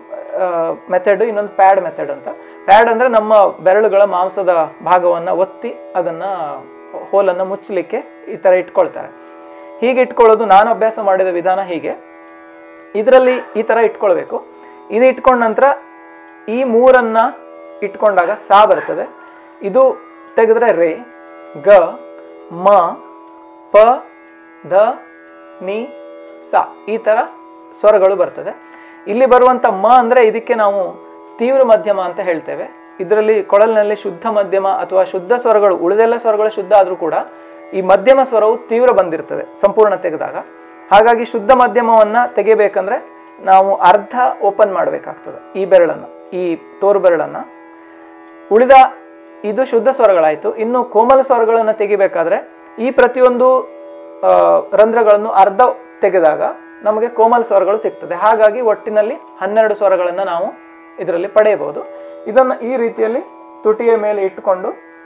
ಮೆಥಡ್ ಇನ್ನೊಂದು ಪ್ಯಾಡ್ ಮೆಥಡ್ ಅಂತ ಪ್ಯಾಡ್ ಅಂದರೆ ನಮ್ಮ ಬೆರಳುಗಳ ಮಾಂಸದ ಭಾಗವನ್ನು ಒತ್ತಿ ಅದನ್ನು ಹೋಲನ್ನು ಮುಚ್ಚಲಿಕ್ಕೆ ಈ ಥರ ಇಟ್ಕೊಳ್ತಾರೆ ಹೀಗೆ ಇಟ್ಕೊಳ್ಳೋದು ನಾನು ಅಭ್ಯಾಸ ಮಾಡಿದ ವಿಧಾನ ಹೀಗೆ ಇದರಲ್ಲಿ ಈ ಥರ ಇಟ್ಕೊಳ್ಬೇಕು ಇದು ಇಟ್ಕೊಂಡ ನಂತರ ಈ ಮೂರನ್ನ ಇಟ್ಕೊಂಡಾಗ ಸಾ ಬರ್ತದೆ ಇದು ತೆಗೆದ್ರೆ ರೇ ಗ ಮ ಪ ಧ ನಿ ಸ ಈ ಥರ ಸ್ವರಗಳು ಬರ್ತದೆ ಇಲ್ಲಿ ಬರುವಂಥ ಮ ಅಂದರೆ ಇದಕ್ಕೆ ನಾವು ತೀವ್ರ ಮಧ್ಯಮ ಅಂತ ಹೇಳ್ತೇವೆ ಇದರಲ್ಲಿ ಕೊಳಲಿನಲ್ಲಿ ಶುದ್ಧ ಮಧ್ಯಮ ಅಥವಾ ಶುದ್ಧ ಸ್ವರಗಳು ಉಳಿದೆಲ್ಲ ಸ್ವರಗಳು ಶುದ್ಧ ಆದರೂ ಕೂಡ ಈ ಮಧ್ಯಮ ಸ್ವರವು ತೀವ್ರ ಬಂದಿರ್ತದೆ ಸಂಪೂರ್ಣ ತೆಗೆದಾಗ ಹಾಗಾಗಿ ಶುದ್ಧ ಮಧ್ಯಮವನ್ನು ತೆಗಿಬೇಕಂದ್ರೆ ನಾವು ಅರ್ಧ ಓಪನ್ ಮಾಡಬೇಕಾಗ್ತದೆ ಈ ಬೆರಳನ್ನು ಈ ತೋರು ಬೆರಳನ್ನು ಉಳಿದ ಇದು ಶುದ್ಧ ಸ್ವರಗಳಾಯಿತು ಇನ್ನು ಕೋಮಲ ಸ್ವರಗಳನ್ನು ತೆಗಿಬೇಕಾದ್ರೆ ಈ ಪ್ರತಿಯೊಂದು ಆ, ರಂಧ್ರಗಳನ್ನು ಅರ್ಧ ತೆಗೆದಾಗ ನಮಗೆ ಕೋಮಲ ಸ್ವರಗಳು ಸಿಗ್ತದೆ ಹಾಗಾಗಿ ಒಟ್ಟಿನಲ್ಲಿ ಹನ್ನೆರಡು ಸ್ವರಗಳನ್ನು ನಾವು ಇದರಲ್ಲಿ ಪಡೆಯಬಹುದು ಇದನ್ನು ಈ ರೀತಿಯಲ್ಲಿ ತುಟಿಯ ಮೇಲೆ ಇಟ್ಟುಕೊಂಡು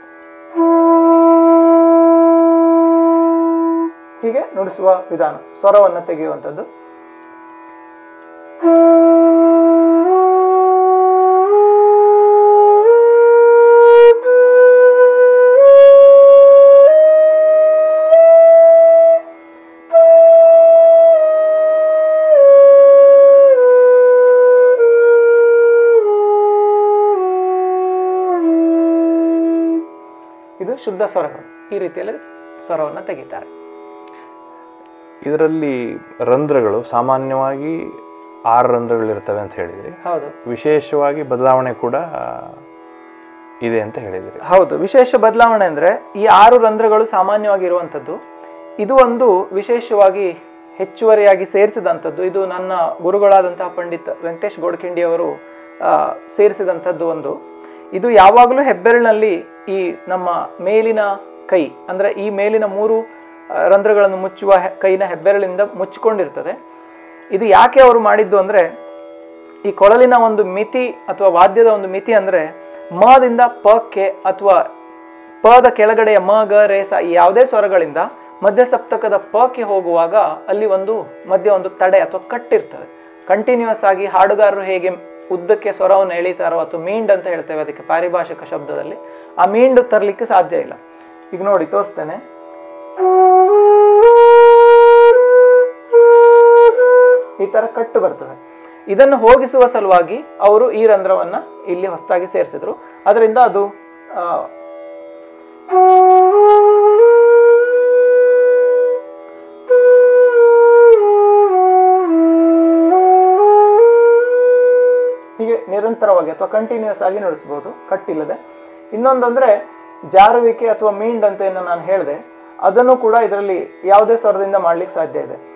ಹೀಗೆ ನುಡಿಸುವ ವಿಧಾನ ಸ್ವರವನ್ನು ತೆಗೆಯುವಂಥದ್ದು ಇದು ಶುದ್ಧ ಸ್ವರಗಳು ಈ ರೀತಿಯಲ್ಲಿ ಸ್ವರವನ್ನು ತೆಗಿತಾರೆ ಇದರಲ್ಲಿ ರಂಧ್ರಗಳು ಸಾಮಾನ್ಯವಾಗಿ ಆರು ರಂಧ್ರಗಳಿರ್ತವೆ ಅಂತ ಹೇಳಿದ್ರಿ ಹೌದು ವಿಶೇಷವಾಗಿ ಬದಲಾವಣೆ ಕೂಡ ಇದೆ ಅಂತ ಹೇಳಿದ್ರಿ ಹೌದು ವಿಶೇಷ ಬದಲಾವಣೆ ಅಂದರೆ ಈ ಆರು ರಂಧ್ರಗಳು ಸಾಮಾನ್ಯವಾಗಿರುವಂಥದ್ದು ಇದು ಒಂದು ವಿಶೇಷವಾಗಿ ಹೆಚ್ಚುವರಿಯಾಗಿ ಸೇರಿಸಿದಂಥದ್ದು ಇದು ನನ್ನ ಗುರುಗಳಾದಂತಹ ಪಂಡಿತ್ ವೆಂಕಟೇಶ್ ಗೋಡ್ಕಿಂಡಿಯವರು ಆ, ಸೇರಿಸಿದಂಥದ್ದು ಒಂದು ಇದು ಯಾವಾಗಲೂ ಹೆಬ್ಬೆರಳಿನಲ್ಲಿ ಈ ನಮ್ಮ ಮೇಲಿನ ಕೈ ಅಂದರೆ ಈ ಮೇಲಿನ ಮೂರು ಆ, ರಂಧ್ರಗಳನ್ನು ಮುಚ್ಚುವ ಹೆ- ಕೈನ ಹೆಬ್ಬೆರಳಿಂದ ಮುಚ್ಚಿಕೊಂಡಿರ್ತದೆ ಇದು ಯಾಕೆ ಅವರು ಮಾಡಿದ್ದು ಅಂದರೆ ಈ ಕೊಳಲಿನ ಒಂದು ಮಿತಿ ಅಥವಾ ವಾದ್ಯದ ಒಂದು ಮಿತಿ ಅಂದರೆ ಮದಿಂದ ಪಕ್ಕೆ ಅಥವಾ ಪದ ಕೆಳಗಡೆಯ ಮ ಗ ರೇ ಸ ಈ ಯಾವುದೇ ಸ್ವರಗಳಿಂದ ಮಧ್ಯ ಸಪ್ತಕದ ಪಕ್ಕೆ ಹೋಗುವಾಗ ಅಲ್ಲಿ ಒಂದು ಮಧ್ಯ ಒಂದು ತಡೆ ಅಥವಾ ಕಟ್ಟಿರ್ತದೆ ಕಂಟಿನ್ಯೂಸ್ ಆಗಿ ಹಾಡುಗಾರರು ಹೇಗೆ ಉದ್ದಕ್ಕೆ ಸ್ವರವನ್ನು ಎಳಿತಾರೋ ಅಥವಾ ಮೀಂಡ್ ಅಂತ ಹೇಳ್ತೇವೆ ಅದಕ್ಕೆ ಪಾರಿಭಾಷಿಕ ಶಬ್ದದಲ್ಲಿ ಆ ಮೀಂಡು ತರಲಿಕ್ಕೆ ಸಾಧ್ಯ ಇಲ್ಲ ಈಗ ನೋಡಿ ತೋರಿಸ್ತೇನೆ ಈ ತರ ಕಟ್ಟು ಬರ್ತದೆ ಇದನ್ನು ಹೋಗಿಸುವ ಸಲುವಾಗಿ ಅವರು ಈ ರಂಧ್ರವನ್ನ ಇಲ್ಲಿ ಹೊಸದಾಗಿ ಸೇರಿಸಿದ್ರು ಅದರಿಂದ ಅದು ಆ, ಹೀಗೆ ನಿರಂತರವಾಗಿ ಅಥವಾ ಕಂಟಿನ್ಯೂಸ್ ಆಗಿ ನುಡಿಸ್ಬೋದು ಕಟ್ಟಿಲ್ಲದೆ ಇನ್ನೊಂದಂದ್ರೆ ಜಾರುವಿಕೆ ಅಥವಾ ಮೀಂಡ್ ಅಂತ ಏನು ನಾನು ಹೇಳಿದೆ ಅದನ್ನು ಕೂಡ ಇದರಲ್ಲಿ ಯಾವುದೇ ಸ್ವರದಿಂದ ಮಾಡ್ಲಿಕ್ಕೆ ಸಾಧ್ಯ ಇದೆ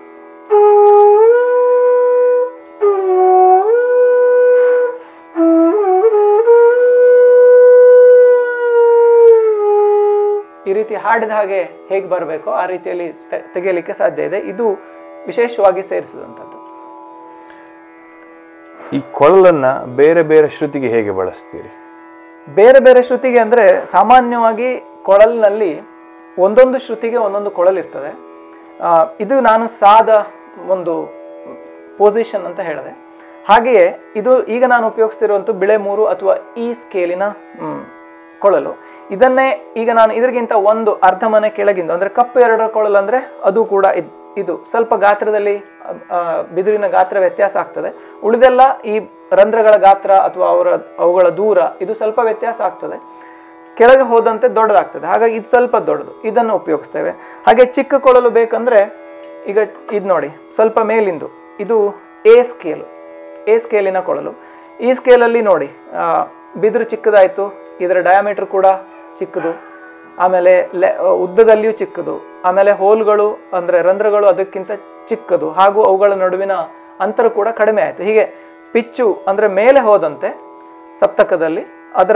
ಈ ರೀತಿ ಹಾಡಿದ ಹಾಗೆ ಹೇಗೆ ಬರಬೇಕೋ ಆ ರೀತಿಯಲ್ಲಿ ತೆ- ತೆಗೆಯಲಿಕ್ಕೆ ಸಾಧ್ಯ ಇದೆ ಇದು ವಿಶೇಷವಾಗಿ ಸೇರಿಸಿದಂಥದ್ದು ಈ ಕೊಳಲನ್ನ ಬೇರೆ ಬೇರೆ ಶ್ರುತಿಗೆ ಹೇಗೆ ಬಳಸ್ತೀರಿ ಬೇರೆ ಬೇರೆ ಶ್ರುತಿಗೆ ಅಂದರೆ ಸಾಮಾನ್ಯವಾಗಿ ಕೊಳಲಿನಲ್ಲಿ ಒಂದೊಂದು ಶ್ರುತಿಗೆ ಒಂದೊಂದು ಕೊಳಲಿರ್ತದೆ ಆ, ಇದು ನಾನು ಸಾದ ಒಂದು ಪೊಸಿಷನ್ ಅಂತ ಹೇಳಿದೆ ಹಾಗೆಯೇ ಇದು ಈಗ ನಾನು ಉಪಯೋಗಿಸ್ತಿರುವಂಥ ಬಿಳೆ ಮೂರು ಅಥವಾ ಈ ಸ್ಕೇಲಿನ ಮ್, ಕೊಳಲು ಇದನ್ನೇ ಈಗ ನಾನು ಇದರಿಗಿಂತ ಒಂದು ಅರ್ಧ ಮನೆ ಕೆಳಗಿಂದ ಅಂದರೆ ಕಪ್ಪು ಎರಡರ ಕೊಳಲು ಅಂದರೆ ಅದು ಕೂಡ ಇದ್- ಇದು ಸ್ವಲ್ಪ ಗಾತ್ರದಲ್ಲಿ ಆ, ಬಿದಿರಿನ ಗಾತ್ರ ವ್ಯತ್ಯಾಸ ಆಗ್ತದೆ ಉಳಿದೆಲ್ಲ ಈ ರಂಧ್ರಗಳ ಗಾತ್ರ ಅಥವಾ ಅವರ ಅವುಗಳ ದೂರ ಇದು ಸ್ವಲ್ಪ ವ್ಯತ್ಯಾಸ ಆಗ್ತದೆ ಕೆಳಗೆ ಹೋದಂತೆ ದೊಡ್ಡದಾಗ್ತದೆ ಹಾಗಾಗಿ ಇದು ಸ್ವಲ್ಪ ದೊಡ್ಡದು ಇದನ್ನು ಉಪಯೋಗಿಸ್ತೇವೆ ಹಾಗೆ ಚಿಕ್ಕ ಕೊಳಲು ಬೇಕಂದ್ರೆ ಈಗ ಇದು ನೋಡಿ ಸ್ವಲ್ಪ ಮೇಲಿಂದು ಇದು ಎ ಸ್ಕೇಲು ಎ ಸ್ಕೇಲಿನ ಕೊಳಲು ಈ ಸ್ಕೇಲಲ್ಲಿ ನೋಡಿ ಆ, ಬಿದಿರು ಚಿಕ್ಕದಾಯಿತು ಇದರ ಡಯಾಮೀಟರ್ ಕೂಡ ಚಿಕ್ಕದು ಆಮೇಲೆ ಲೆ ಉದ್ದದಲ್ಲಿಯೂ ಚಿಕ್ಕದು ಆಮೇಲೆ ಹೋಲ್ಗಳು ಅಂದರೆ ರಂಧ್ರಗಳು ಅದಕ್ಕಿಂತ ಚಿಕ್ಕದು ಹಾಗೂ ಅವುಗಳ ನಡುವಿನ ಅಂತರ ಕೂಡ ಕಡಿಮೆ ಆಯಿತು ಹೀಗೆ ಪಿಚ್ಚು ಅಂದರೆ ಮೇಲೆ ಹೋದಂತೆ ಸಪ್ತಕದಲ್ಲಿ ಅದರ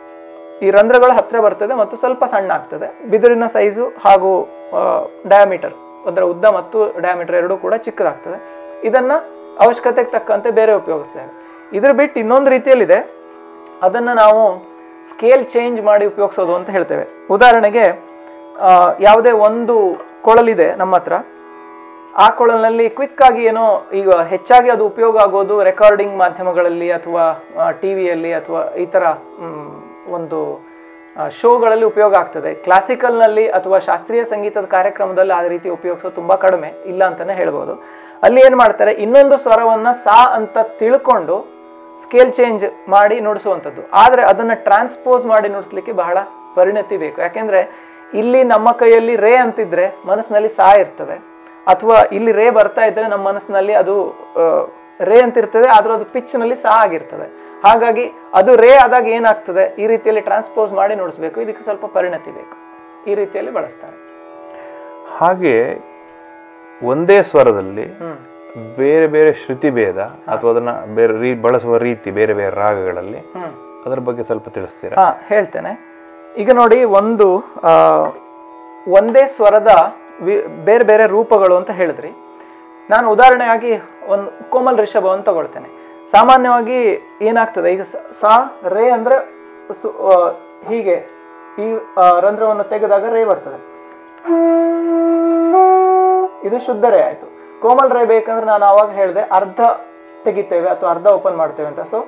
ಈ ರಂಧ್ರಗಳ ಹತ್ತಿರ ಬರ್ತದೆ ಮತ್ತು ಸ್ವಲ್ಪ ಸಣ್ಣ ಆಗ್ತದೆ ಬಿದಿರಿನ ಸೈಜು ಹಾಗೂ ಡಯಾಮೀಟರ್ ಅದರ ಉದ್ದ ಮತ್ತು ಡಯಾಮೀಟರ್ ಎರಡೂ ಕೂಡ ಚಿಕ್ಕದಾಗ್ತದೆ ಇದನ್ನು ಅವಶ್ಯಕತೆಗೆ ತಕ್ಕಂತೆ ಬೇರೆ ಉಪಯೋಗಿಸ್ತೇವೆ ಇದ್ರ ಬಿಟ್ಟು ಇನ್ನೊಂದು ರೀತಿಯಲ್ಲಿದೆ ಅದನ್ನು ನಾವು ಸ್ಕೇಲ್ ಚೇಂಜ್ ಮಾಡಿ ಉಪಯೋಗಿಸೋದು ಅಂತ ಹೇಳ್ತೇವೆ ಉದಾಹರಣೆಗೆ ಆ, ಯಾವುದೇ ಒಂದು ಕೊಳಲಿದೆ ನಮ್ಮ ಹತ್ರ ಆ ಕೊಳಲಿನಲ್ಲಿ ಕ್ವಿಕ್ ಆಗಿ ಏನೋ ಈಗ ಹೆಚ್ಚಾಗಿ ಅದು ಉಪಯೋಗ ಆಗೋದು ರೆಕಾರ್ಡಿಂಗ್ ಮಾಧ್ಯಮಗಳಲ್ಲಿ ಅಥವಾ ಟಿ ವಿಯಲ್ಲಿ ಅಥವಾ ಈ ಥರ ಮ್, ಒಂದು ಆ, ಶೋಗಳಲ್ಲಿ ಉಪಯೋಗ ಆಗ್ತದೆ ಕ್ಲಾಸಿಕಲ್ನಲ್ಲಿ ಅಥವಾ ಶಾಸ್ತ್ರೀಯ ಸಂಗೀತದ ಕಾರ್ಯಕ್ರಮದಲ್ಲಿ ಆ ರೀತಿ ಉಪಯೋಗಿಸೋದು ತುಂಬ ಕಡಿಮೆ ಇಲ್ಲ ಅಂತಲೇ ಹೇಳ್ಬೋದು ಅಲ್ಲಿ ಏನು ಮಾಡ್ತಾರೆ ಇನ್ನೊಂದು ಸ್ವರವನ್ನು ಸಾ ಅಂತ ತಿಳ್ಕೊಂಡು ಸ್ಕೇಲ್ ಚೇಂಜ್ ಮಾಡಿ ನುಡಿಸುವಂಥದ್ದು ಆದರೆ ಅದನ್ನು ಟ್ರಾನ್ಸ್ಪೋಸ್ ಮಾಡಿ ನುಡಿಸ್ಲಿಕ್ಕೆ ಬಹಳ ಪರಿಣತಿ ಬೇಕು ಯಾಕೆಂದರೆ ಇಲ್ಲಿ ನಮ್ಮ ಕೈಯಲ್ಲಿ ರೇ ಅಂತಿದ್ರೆ ಮನಸ್ಸಿನಲ್ಲಿ ಸಾ ಇರ್ತದೆ ಅಥವಾ ಇಲ್ಲಿ ರೇ ಬರ್ತಾ ಇದ್ರೆ ನಮ್ಮ ಮನಸ್ಸಿನಲ್ಲಿ ಅದು ಆ, ರೇ ಅಂತ ಇರ್ತದೆ ಆದರೂ ಅದು ಪಿಚ್ನಲ್ಲಿ ಸಾ ಆಗಿರ್ತದೆ ಹಾಗಾಗಿ ಅದು ರೇ ಆದಾಗ ಏನಾಗ್ತದೆ ಈ ರೀತಿಯಲ್ಲಿ ಟ್ರಾನ್ಸ್ಪೋಸ್ ಮಾಡಿ ನುಡಿಸ್ಬೇಕು ಇದಕ್ಕೆ ಸ್ವಲ್ಪ ಪರಿಣತಿ ಬೇಕು ಈ ರೀತಿಯಲ್ಲಿ ಬಳಸ್ತಾರೆ ಹಾಗೆ ಒಂದೇ ಸ್ವರದಲ್ಲಿ ಹ್ಮ್ ಬೇರೆ ಬೇರೆ ಶ್ರುತಿ ಭೇದ ಅಥವಾ ಅದನ್ನ ಬೇರೆ ರೀ ಬಳಸುವ ರೀತಿ ಬೇರೆ ಬೇರೆ ರಾಗಗಳಲ್ಲಿ ಹ್ಮ್ ಅದರ ಬಗ್ಗೆ ಸ್ವಲ್ಪ ತಿಳಿಸ್ತೀರಾ ಹಾ ಹೇಳ್ತೇನೆ ಈಗ ನೋಡಿ ಒಂದು ಆ, ಒಂದೇ ಸ್ವರದ ವಿ- ಬೇರೆ ಬೇರೆ ರೂಪಗಳು ಅಂತ ಹೇಳಿದ್ರಿ ನಾನು ಉದಾಹರಣೆಯಾಗಿ ಒಂದು ಕೋಮಲ್ ರಿಷಭವನ್ನು ತಗೊಳ್ತೇನೆ ಸಾಮಾನ್ಯವಾಗಿ ಏನಾಗ್ತದೆ ಈಗ ಸ- ಸಾ ರೇ ಅಂದರೆ ಸು- ಆ, ಹೀಗೆ ಈ ಆ, ರಂಧ್ರವನ್ನು ತೆಗೆದಾಗ ರೇ ಬರ್ತದೆ ಇದು ಶುದ್ಧ ರೇ ಆಯಿತು ಕೋಮಲ್ ರೇ ಬೇಕಂದ್ರೆ ನಾನು ಆವಾಗ ಹೇಳಿದೆ ಅರ್ಧ ತೆಗಿತೇವೆ ಅಥವಾ ಅರ್ಧ ಓಪನ್ ಮಾಡ್ತೇವೆ ಅಂತ ಸೊ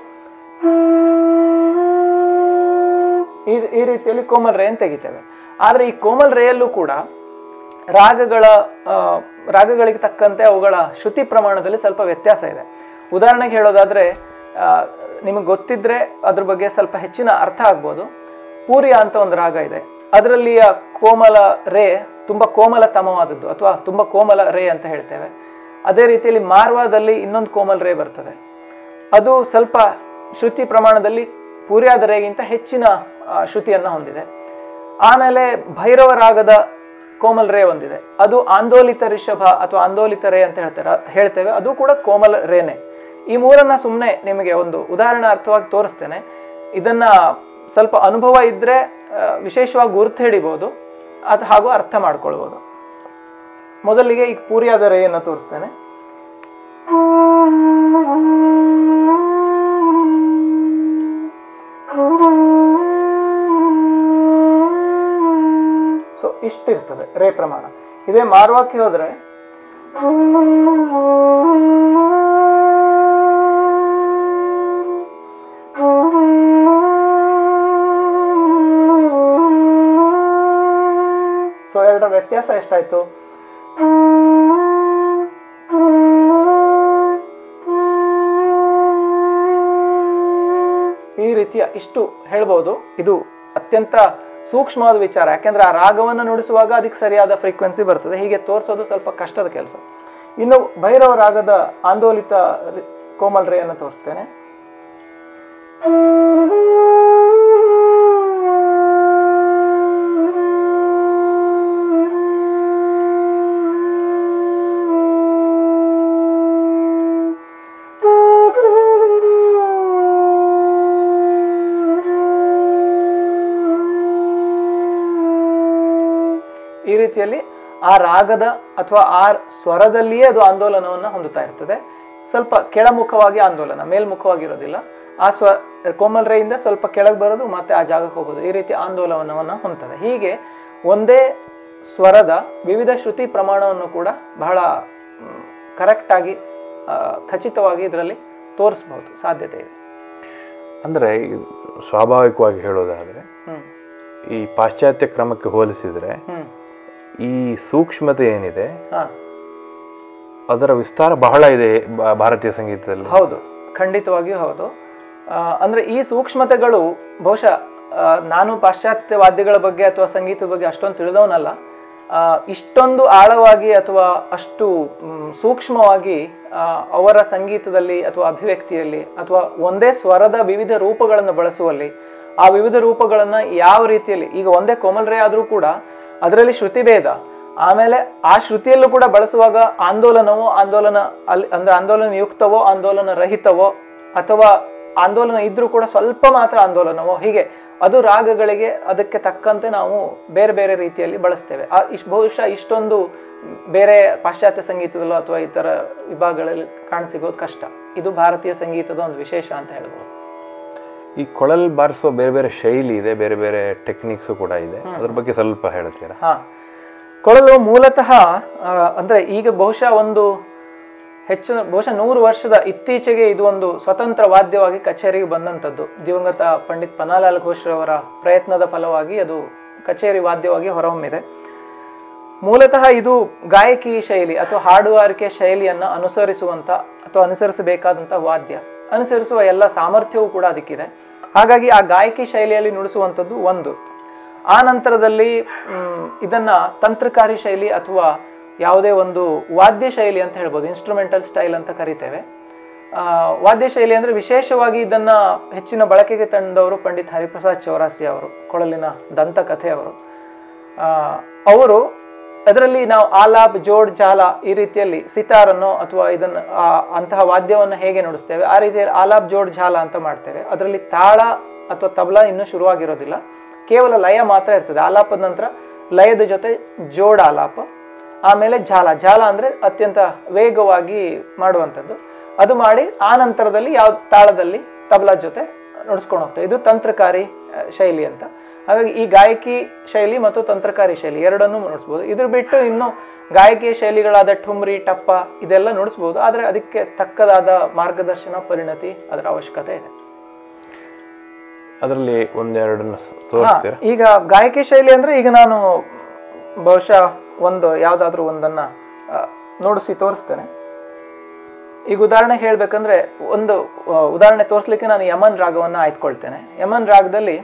ಈ ಈ ರೀತಿಯಲ್ಲಿ ಕೋಮಲ್ ರೇಯನ್ನು ತೆಗಿತೇವೆ ಆದರೆ ಈ ಕೋಮಲ್ ರೇಯಲ್ಲೂ ಕೂಡ ರಾಗಗಳ ಆ, ರಾಗಗಳಿಗೆ ತಕ್ಕಂತೆ ಅವುಗಳ ಶ್ರುತಿ ಪ್ರಮಾಣದಲ್ಲಿ ಸ್ವಲ್ಪ ವ್ಯತ್ಯಾಸ ಇದೆ ಉದಾಹರಣೆಗೆ ಹೇಳೋದಾದ್ರೆ ಆ, ನಿಮಗೆ ಗೊತ್ತಿದ್ರೆ ಅದ್ರ ಬಗ್ಗೆ ಸ್ವಲ್ಪ ಹೆಚ್ಚಿನ ಅರ್ಥ ಆಗ್ಬೋದು ಪೂರ್ಯ ಅಂತ ಒಂದು ರಾಗ ಇದೆ ಅದರಲ್ಲಿಯ ಕೋಮಲ ರೇ ತುಂಬ ಕೋಮಲತಮವಾದದ್ದು ಅಥವಾ ತುಂಬ ಕೋಮಲ ರೇ ಅಂತ ಹೇಳ್ತೇವೆ ಅದೇ ರೀತಿಯಲ್ಲಿ ಮಾರ್ವಾದಲ್ಲಿ ಇನ್ನೊಂದು ಕೋಮಲ್ ರೇ ಬರ್ತದೆ ಅದು ಸ್ವಲ್ಪ ಶ್ರುತಿ ಪ್ರಮಾಣದಲ್ಲಿ ಪೂರ್ಯಾದ ರೇಗಿಂತ ಹೆಚ್ಚಿನ ಆ, ಶ್ರುತಿಯನ್ನು ಹೊಂದಿದೆ ಆಮೇಲೆ ಭೈರವ ರಾಗದ ಕೋಮಲ್ ರೇ ಒಂದಿದೆ ಅದು ಆಂದೋಲಿತ ರಿಷಭ ಅಥವಾ ಆಂದೋಲಿತ ರೇ ಅಂತ ಹೇಳ್ತಾರೆ ಹೇಳ್ತೇವೆ ಅದು ಕೂಡ ಕೋಮಲ್ ರೇನೆ ಈ ಮೂರನ್ನ ಸುಮ್ಮನೆ ನಿಮಗೆ ಒಂದು ಉದಾಹರಣೆ ಅರ್ಥವಾಗಿ ತೋರಿಸ್ತೇನೆ ಇದನ್ನ ಸ್ವಲ್ಪ ಅನುಭವ ಇದ್ದರೆ ವಿಶೇಷವಾಗಿ ಗುರುತು ಹಿಡಿಬೋದು ಅದು ಹಾಗೂ ಅರ್ಥ ಮಾಡ್ಕೊಳ್ಬೋದು ಮೊದಲಿಗೆ ಈಗ ಪೂರ್ಯಾದ ರೇಯನ್ನು ತೋರಿಸ್ತೇನೆ ಸೊ ಇಷ್ಟಿರ್ತದೆ ರೇ ಪ್ರಮಾಣ ಇದೇ ಮಾರ್ವಾಕ್ಕೆ ಹೋದ್ರೆ ಸೊ ಎರಡರ ವ್ಯತ್ಯಾಸ ಎಷ್ಟಾಯ್ತು ಈ ರೀತಿಯ ಇಷ್ಟು ಹೇಳ್ಬೋದು ಇದು ಅತ್ಯಂತ ಸೂಕ್ಷ್ಮವಾದ ವಿಚಾರ ಯಾಕೆಂದ್ರೆ ಆ ರಾಗವನ್ನು ನುಡಿಸುವಾಗ ಅದಕ್ಕೆ ಸರಿಯಾದ ಫ್ರೀಕ್ವೆನ್ಸಿ ಬರ್ತದೆ ಹೀಗೆ ತೋರಿಸೋದು ಸ್ವಲ್ಪ ಕಷ್ಟದ ಕೆಲಸ ಇನ್ನು ಭೈರವ ರಾಗದ ಆಂದೋಲಿತ ರಿ- ಕೋಮಲ್ ರೇಯನ್ನು ತೋರಿಸ್ತೇನೆ ಈ ರೀತಿಯಲ್ಲಿ ಆ ರಾಗದ ಅಥವಾ ಆ ಸ್ವರದಲ್ಲಿಯೇ ಅದು ಆಂದೋಲನವನ್ನು ಹೊಂದುತ್ತಾ ಇರ್ತದೆ ಸ್ವಲ್ಪ ಕೆಳಮುಖವಾಗಿ ಆಂದೋಲನ ಮೇಲ್ಮುಖವಾಗಿರೋದಿಲ್ಲ ಆ ಸ್ವ ಕೋಮಲ್ ರೇಯಿಂದ ಸ್ವಲ್ಪ ಕೆಳಗೆ ಬರೋದು ಮತ್ತೆ ಆ ಜಾಗಕ್ಕೆ ಹೋಗೋದು ಈ ರೀತಿ ಆಂದೋಲನವನ್ನು ಹೊಂದ್ತದೆ ಹೀಗೆ ಒಂದೇ ಸ್ವರದ ವಿವಿಧ ಶ್ರುತಿ ಪ್ರಮಾಣವನ್ನು ಕೂಡ ಬಹಳ ಕರೆಕ್ಟಾಗಿ ಖಚಿತವಾಗಿ ಇದರಲ್ಲಿ ತೋರಿಸ್ಬೋದು ಸಾಧ್ಯತೆ ಇದೆ ಅಂದರೆ ಸ್ವಾಭಾವಿಕವಾಗಿ ಹೇಳೋದಾದರೆ ಹ್ಮ್ ಈ ಪಾಶ್ಚಾತ್ಯ ಕ್ರಮಕ್ಕೆ ಹೋಲಿಸಿದರೆ ಹ್ಮ್ ಈ ಸೂಕ್ಷ್ಮತೆ ಏನಿದೆ ಹಾ ಅದರ ವಿಸ್ತಾರ ಬಹಳ ಇದೆ ಬ- ಭಾರತೀಯ ಸಂಗೀತದಲ್ಲಿ ಹೌದು ಖಂಡಿತವಾಗಿಯೂ ಹೌದು ಆ, ಅಂದ್ರೆ ಈ ಸೂಕ್ಷ್ಮತೆಗಳು ಬಹುಶಃ ಆ, ನಾನು ಪಾಶ್ಚಾತ್ಯ ವಾದ್ಯಗಳ ಬಗ್ಗೆ ಅಥವಾ ಸಂಗೀತದ ಬಗ್ಗೆ ಅಷ್ಟೊಂದು ತಿಳಿದವನಲ್ಲ ಆ, ಇಷ್ಟೊಂದು ಆಳವಾಗಿ ಅಥವಾ ಅಷ್ಟು ಮ್, ಸೂಕ್ಷ್ಮವಾಗಿ ಆ, ಅವರ ಸಂಗೀತದಲ್ಲಿ ಅಥವಾ ಅಭಿವ್ಯಕ್ತಿಯಲ್ಲಿ ಅಥವಾ ಒಂದೇ ಸ್ವರದ ವಿವಿಧ ರೂಪಗಳನ್ನು ಬಳಸುವಲ್ಲಿ ಆ ವಿವಿಧ ರೂಪಗಳನ್ನು ಯಾವ ರೀತಿಯಲ್ಲಿ ಈಗ ಒಂದೇ ಕೋಮಲ್ ರೇ ಆದರೂ ಕೂಡ ಅದರಲ್ಲಿ ಶ್ರುತಿಭೇದ ಆಮೇಲೆ ಆ ಶ್ರುತಿಯಲ್ಲೂ ಕೂಡ ಬಳಸುವಾಗ ಆಂದೋಲನವೋ ಆಂದೋಲನ ಅಲ್ಲಿ ಅಂದ್ರೆ ಆಂದೋಲನ ಯುಕ್ತವೋ ಆಂದೋಲನ ರಹಿತವೋ ಅಥವಾ ಆಂದೋಲನ ಇದ್ರೂ ಕೂಡ ಸ್ವಲ್ಪ ಮಾತ್ರ ಆಂದೋಲನವೋ ಹೀಗೆ ಅದು ರಾಗಗಳಿಗೆ ಅದಕ್ಕೆ ತಕ್ಕಂತೆ ನಾವು ಬೇರೆ ಬೇರೆ ರೀತಿಯಲ್ಲಿ ಬಳಸ್ತೇವೆ ಆ ಇಶ್ ಬಹುಶಃ ಇಷ್ಟೊಂದು ಬೇರೆ ಪಾಶ್ಚಾತ್ಯ ಸಂಗೀತದಲ್ಲೋ ಅಥವಾ ಇತರ ವಿಭಾಗಗಳಲ್ಲಿ ಕಾಣಸಿಗೋದು ಕಷ್ಟ ಇದು ಭಾರತೀಯ ಸಂಗೀತದ ಒಂದು ವಿಶೇಷ ಅಂತ ಹೇಳ್ಬೋದು ಈ ಕೊಳಲ್ ಬಾರಿಸುವ ಬೇರೆ ಬೇರೆ ಶೈಲಿ ಇದೆ ಬೇರೆ ಬೇರೆ ಟೆಕ್ನಿಕ್ಸು ಕೂಡ ಇದೆ ಅದ್ರ ಬಗ್ಗೆ ಸ್ವಲ್ಪ ಹೇಳ್ತೀರಾ ಹಾ ಕೊಳಲು ಮೂಲತಃ ಆ, ಅಂದ್ರೆ ಈಗ ಬಹುಶಃ ಒಂದು ಹೆಚ್ಚು ಬಹುಶಃ ನೂರು ವರ್ಷದ ಇತ್ತೀಚೆಗೆ ಇದು ಒಂದು ಸ್ವತಂತ್ರ ವಾದ್ಯವಾಗಿ ಕಚೇರಿಗೆ ಬಂದಂಥದ್ದು ದಿವಂಗತ ಪಂಡಿತ್ ಪನ್ನಾಲಾಲ್ ಘೋಷ್ರವರ ಪ್ರಯತ್ನದ ಫಲವಾಗಿ ಅದು ಕಚೇರಿ ವಾದ್ಯವಾಗಿ ಹೊರಹೊಮ್ಮಿದೆ ಮೂಲತಃ ಇದು ಗಾಯಕಿ ಶೈಲಿ ಅಥವಾ ಹಾಡುಗಾರಿಕೆ ಶೈಲಿಯನ್ನು ಅನುಸರಿಸುವಂಥ ಅಥವಾ ಅನುಸರಿಸಬೇಕಾದಂಥ ವಾದ್ಯ ಅನುಸರಿಸುವ ಎಲ್ಲ ಸಾಮರ್ಥ್ಯವೂ ಕೂಡ ಅದಕ್ಕಿದೆ ಹಾಗಾಗಿ ಆ ಗಾಯಕಿ ಶೈಲಿಯಲ್ಲಿ ನುಡಿಸುವಂಥದ್ದು ಒಂದು ಆ ನಂತರದಲ್ಲಿ ಮ್, ಇದನ್ನ ತಂತ್ರಕಾರಿ ಶೈಲಿ ಅಥವಾ ಯಾವುದೇ ಒಂದು ವಾದ್ಯ ಶೈಲಿ ಅಂತ ಹೇಳ್ಬೋದು ಇನ್ಸ್ಟ್ರೂಮೆಂಟಲ್ ಸ್ಟೈಲ್ ಅಂತ ಕರಿತೇವೆ ಆ, ವಾದ್ಯ ಶೈಲಿ ಅಂದರೆ ವಿಶೇಷವಾಗಿ ಇದನ್ನ ಹೆಚ್ಚಿನ ಬಳಕೆಗೆ ತಂದವರು ಪಂಡಿತ್ ಹರಿಪ್ರಸಾದ್ ಚೌರಾಸಿ ಅವರು ಕೊಳಲಿನ ದಂತಕಥೆ ಅವರು ಆ, ಅವರು ಅದರಲ್ಲಿ ನಾವು ಆಲಾಪ್ ಜೋಡ್ ಜಾಲ ಈ ರೀತಿಯಲ್ಲಿ ಸಿತಾರನ್ನು ಅಥವಾ ಇದನ್ನು ಆ, ಅಂತಹ ವಾದ್ಯವನ್ನು ಹೇಗೆ ನುಡಿಸ್ತೇವೆ ಆ ರೀತಿಯಲ್ಲಿ ಆಲಾಪ್ ಜೋಡ್ ಜಾಲ ಅಂತ ಮಾಡ್ತೇವೆ ಅದರಲ್ಲಿ ತಾಳ ಅಥವಾ ತಬಲ ಇನ್ನೂ ಶುರುವಾಗಿರೋದಿಲ್ಲ ಕೇವಲ ಲಯ ಮಾತ್ರ ಇರ್ತದೆ ಆಲಾಪದ ನಂತರ ಲಯದ ಜೊತೆ ಜೋಡ್ ಆಲಾಪ ಆಮೇಲೆ ಜಾಲ ಜಾಲ ಅಂದರೆ ಅತ್ಯಂತ ವೇಗವಾಗಿ ಮಾಡುವಂಥದ್ದು ಅದು ಮಾಡಿ ಆ ನಂತರದಲ್ಲಿ ಯಾವ ತಾಳದಲ್ಲಿ ತಬಲಾ ಜೊತೆ ನುಡಿಸ್ಕೊಂಡು ಹೋಗ್ತೇವೆ ಇದು ತಂತ್ರಕಾರಿ ಆ, ಶೈಲಿ ಅಂತ ಹಾಗಾಗಿ ಈ ಗಾಯಕಿ ಶೈಲಿ ಮತ್ತು ತಂತ್ರಕಾರಿ ಶೈಲಿ ಎರಡನ್ನೂ ನುಡಿಸ್ಬೋದು ಇದ್ರ ಬಿಟ್ಟು ಇನ್ನು ಗಾಯಕಿ ಶೈಲಿಗಳಾದ ಠುಮ್ರಿ ಟಪ್ಪ ಇದೆಲ್ಲ ನುಡಿಸ್ಬೋದು ಆದರೆ ಅದಕ್ಕೆ ತಕ್ಕದಾದ ಮಾರ್ಗದರ್ಶನ ಪರಿಣತಿ ಅದರ ಅವಶ್ಯಕತೆ ಇದೆ ಅದರಲ್ಲಿ ಒಂದೆರಡನ್ನ ಸ- ಹಾ, ತೋರಿಸ್ತೀರಾ ಈಗ ಗಾಯಕಿ ಶೈಲಿ ಅಂದ್ರೆ ಈಗ ನಾನು ಬಹುಶಃ ಒಂದು ಯಾವ್ದಾದ್ರು ಒಂದನ್ನ ಆ, ನುಡಿಸಿ ತೋರಿಸ್ತೇನೆ ಈಗ ಉದಾಹರಣೆ ಹೇಳ್ಬೇಕಂದ್ರೆ ಒಂದು ಆ, ಉದಾಹರಣೆ ತೋರಿಸ್ಲಿಕ್ಕೆ ನಾನು ಯಮನ್ ರಾಗವನ್ನ ಆಯ್ದುಕೊಳ್ತೇನೆ ಯಮನ್ ರಾಗದಲ್ಲಿ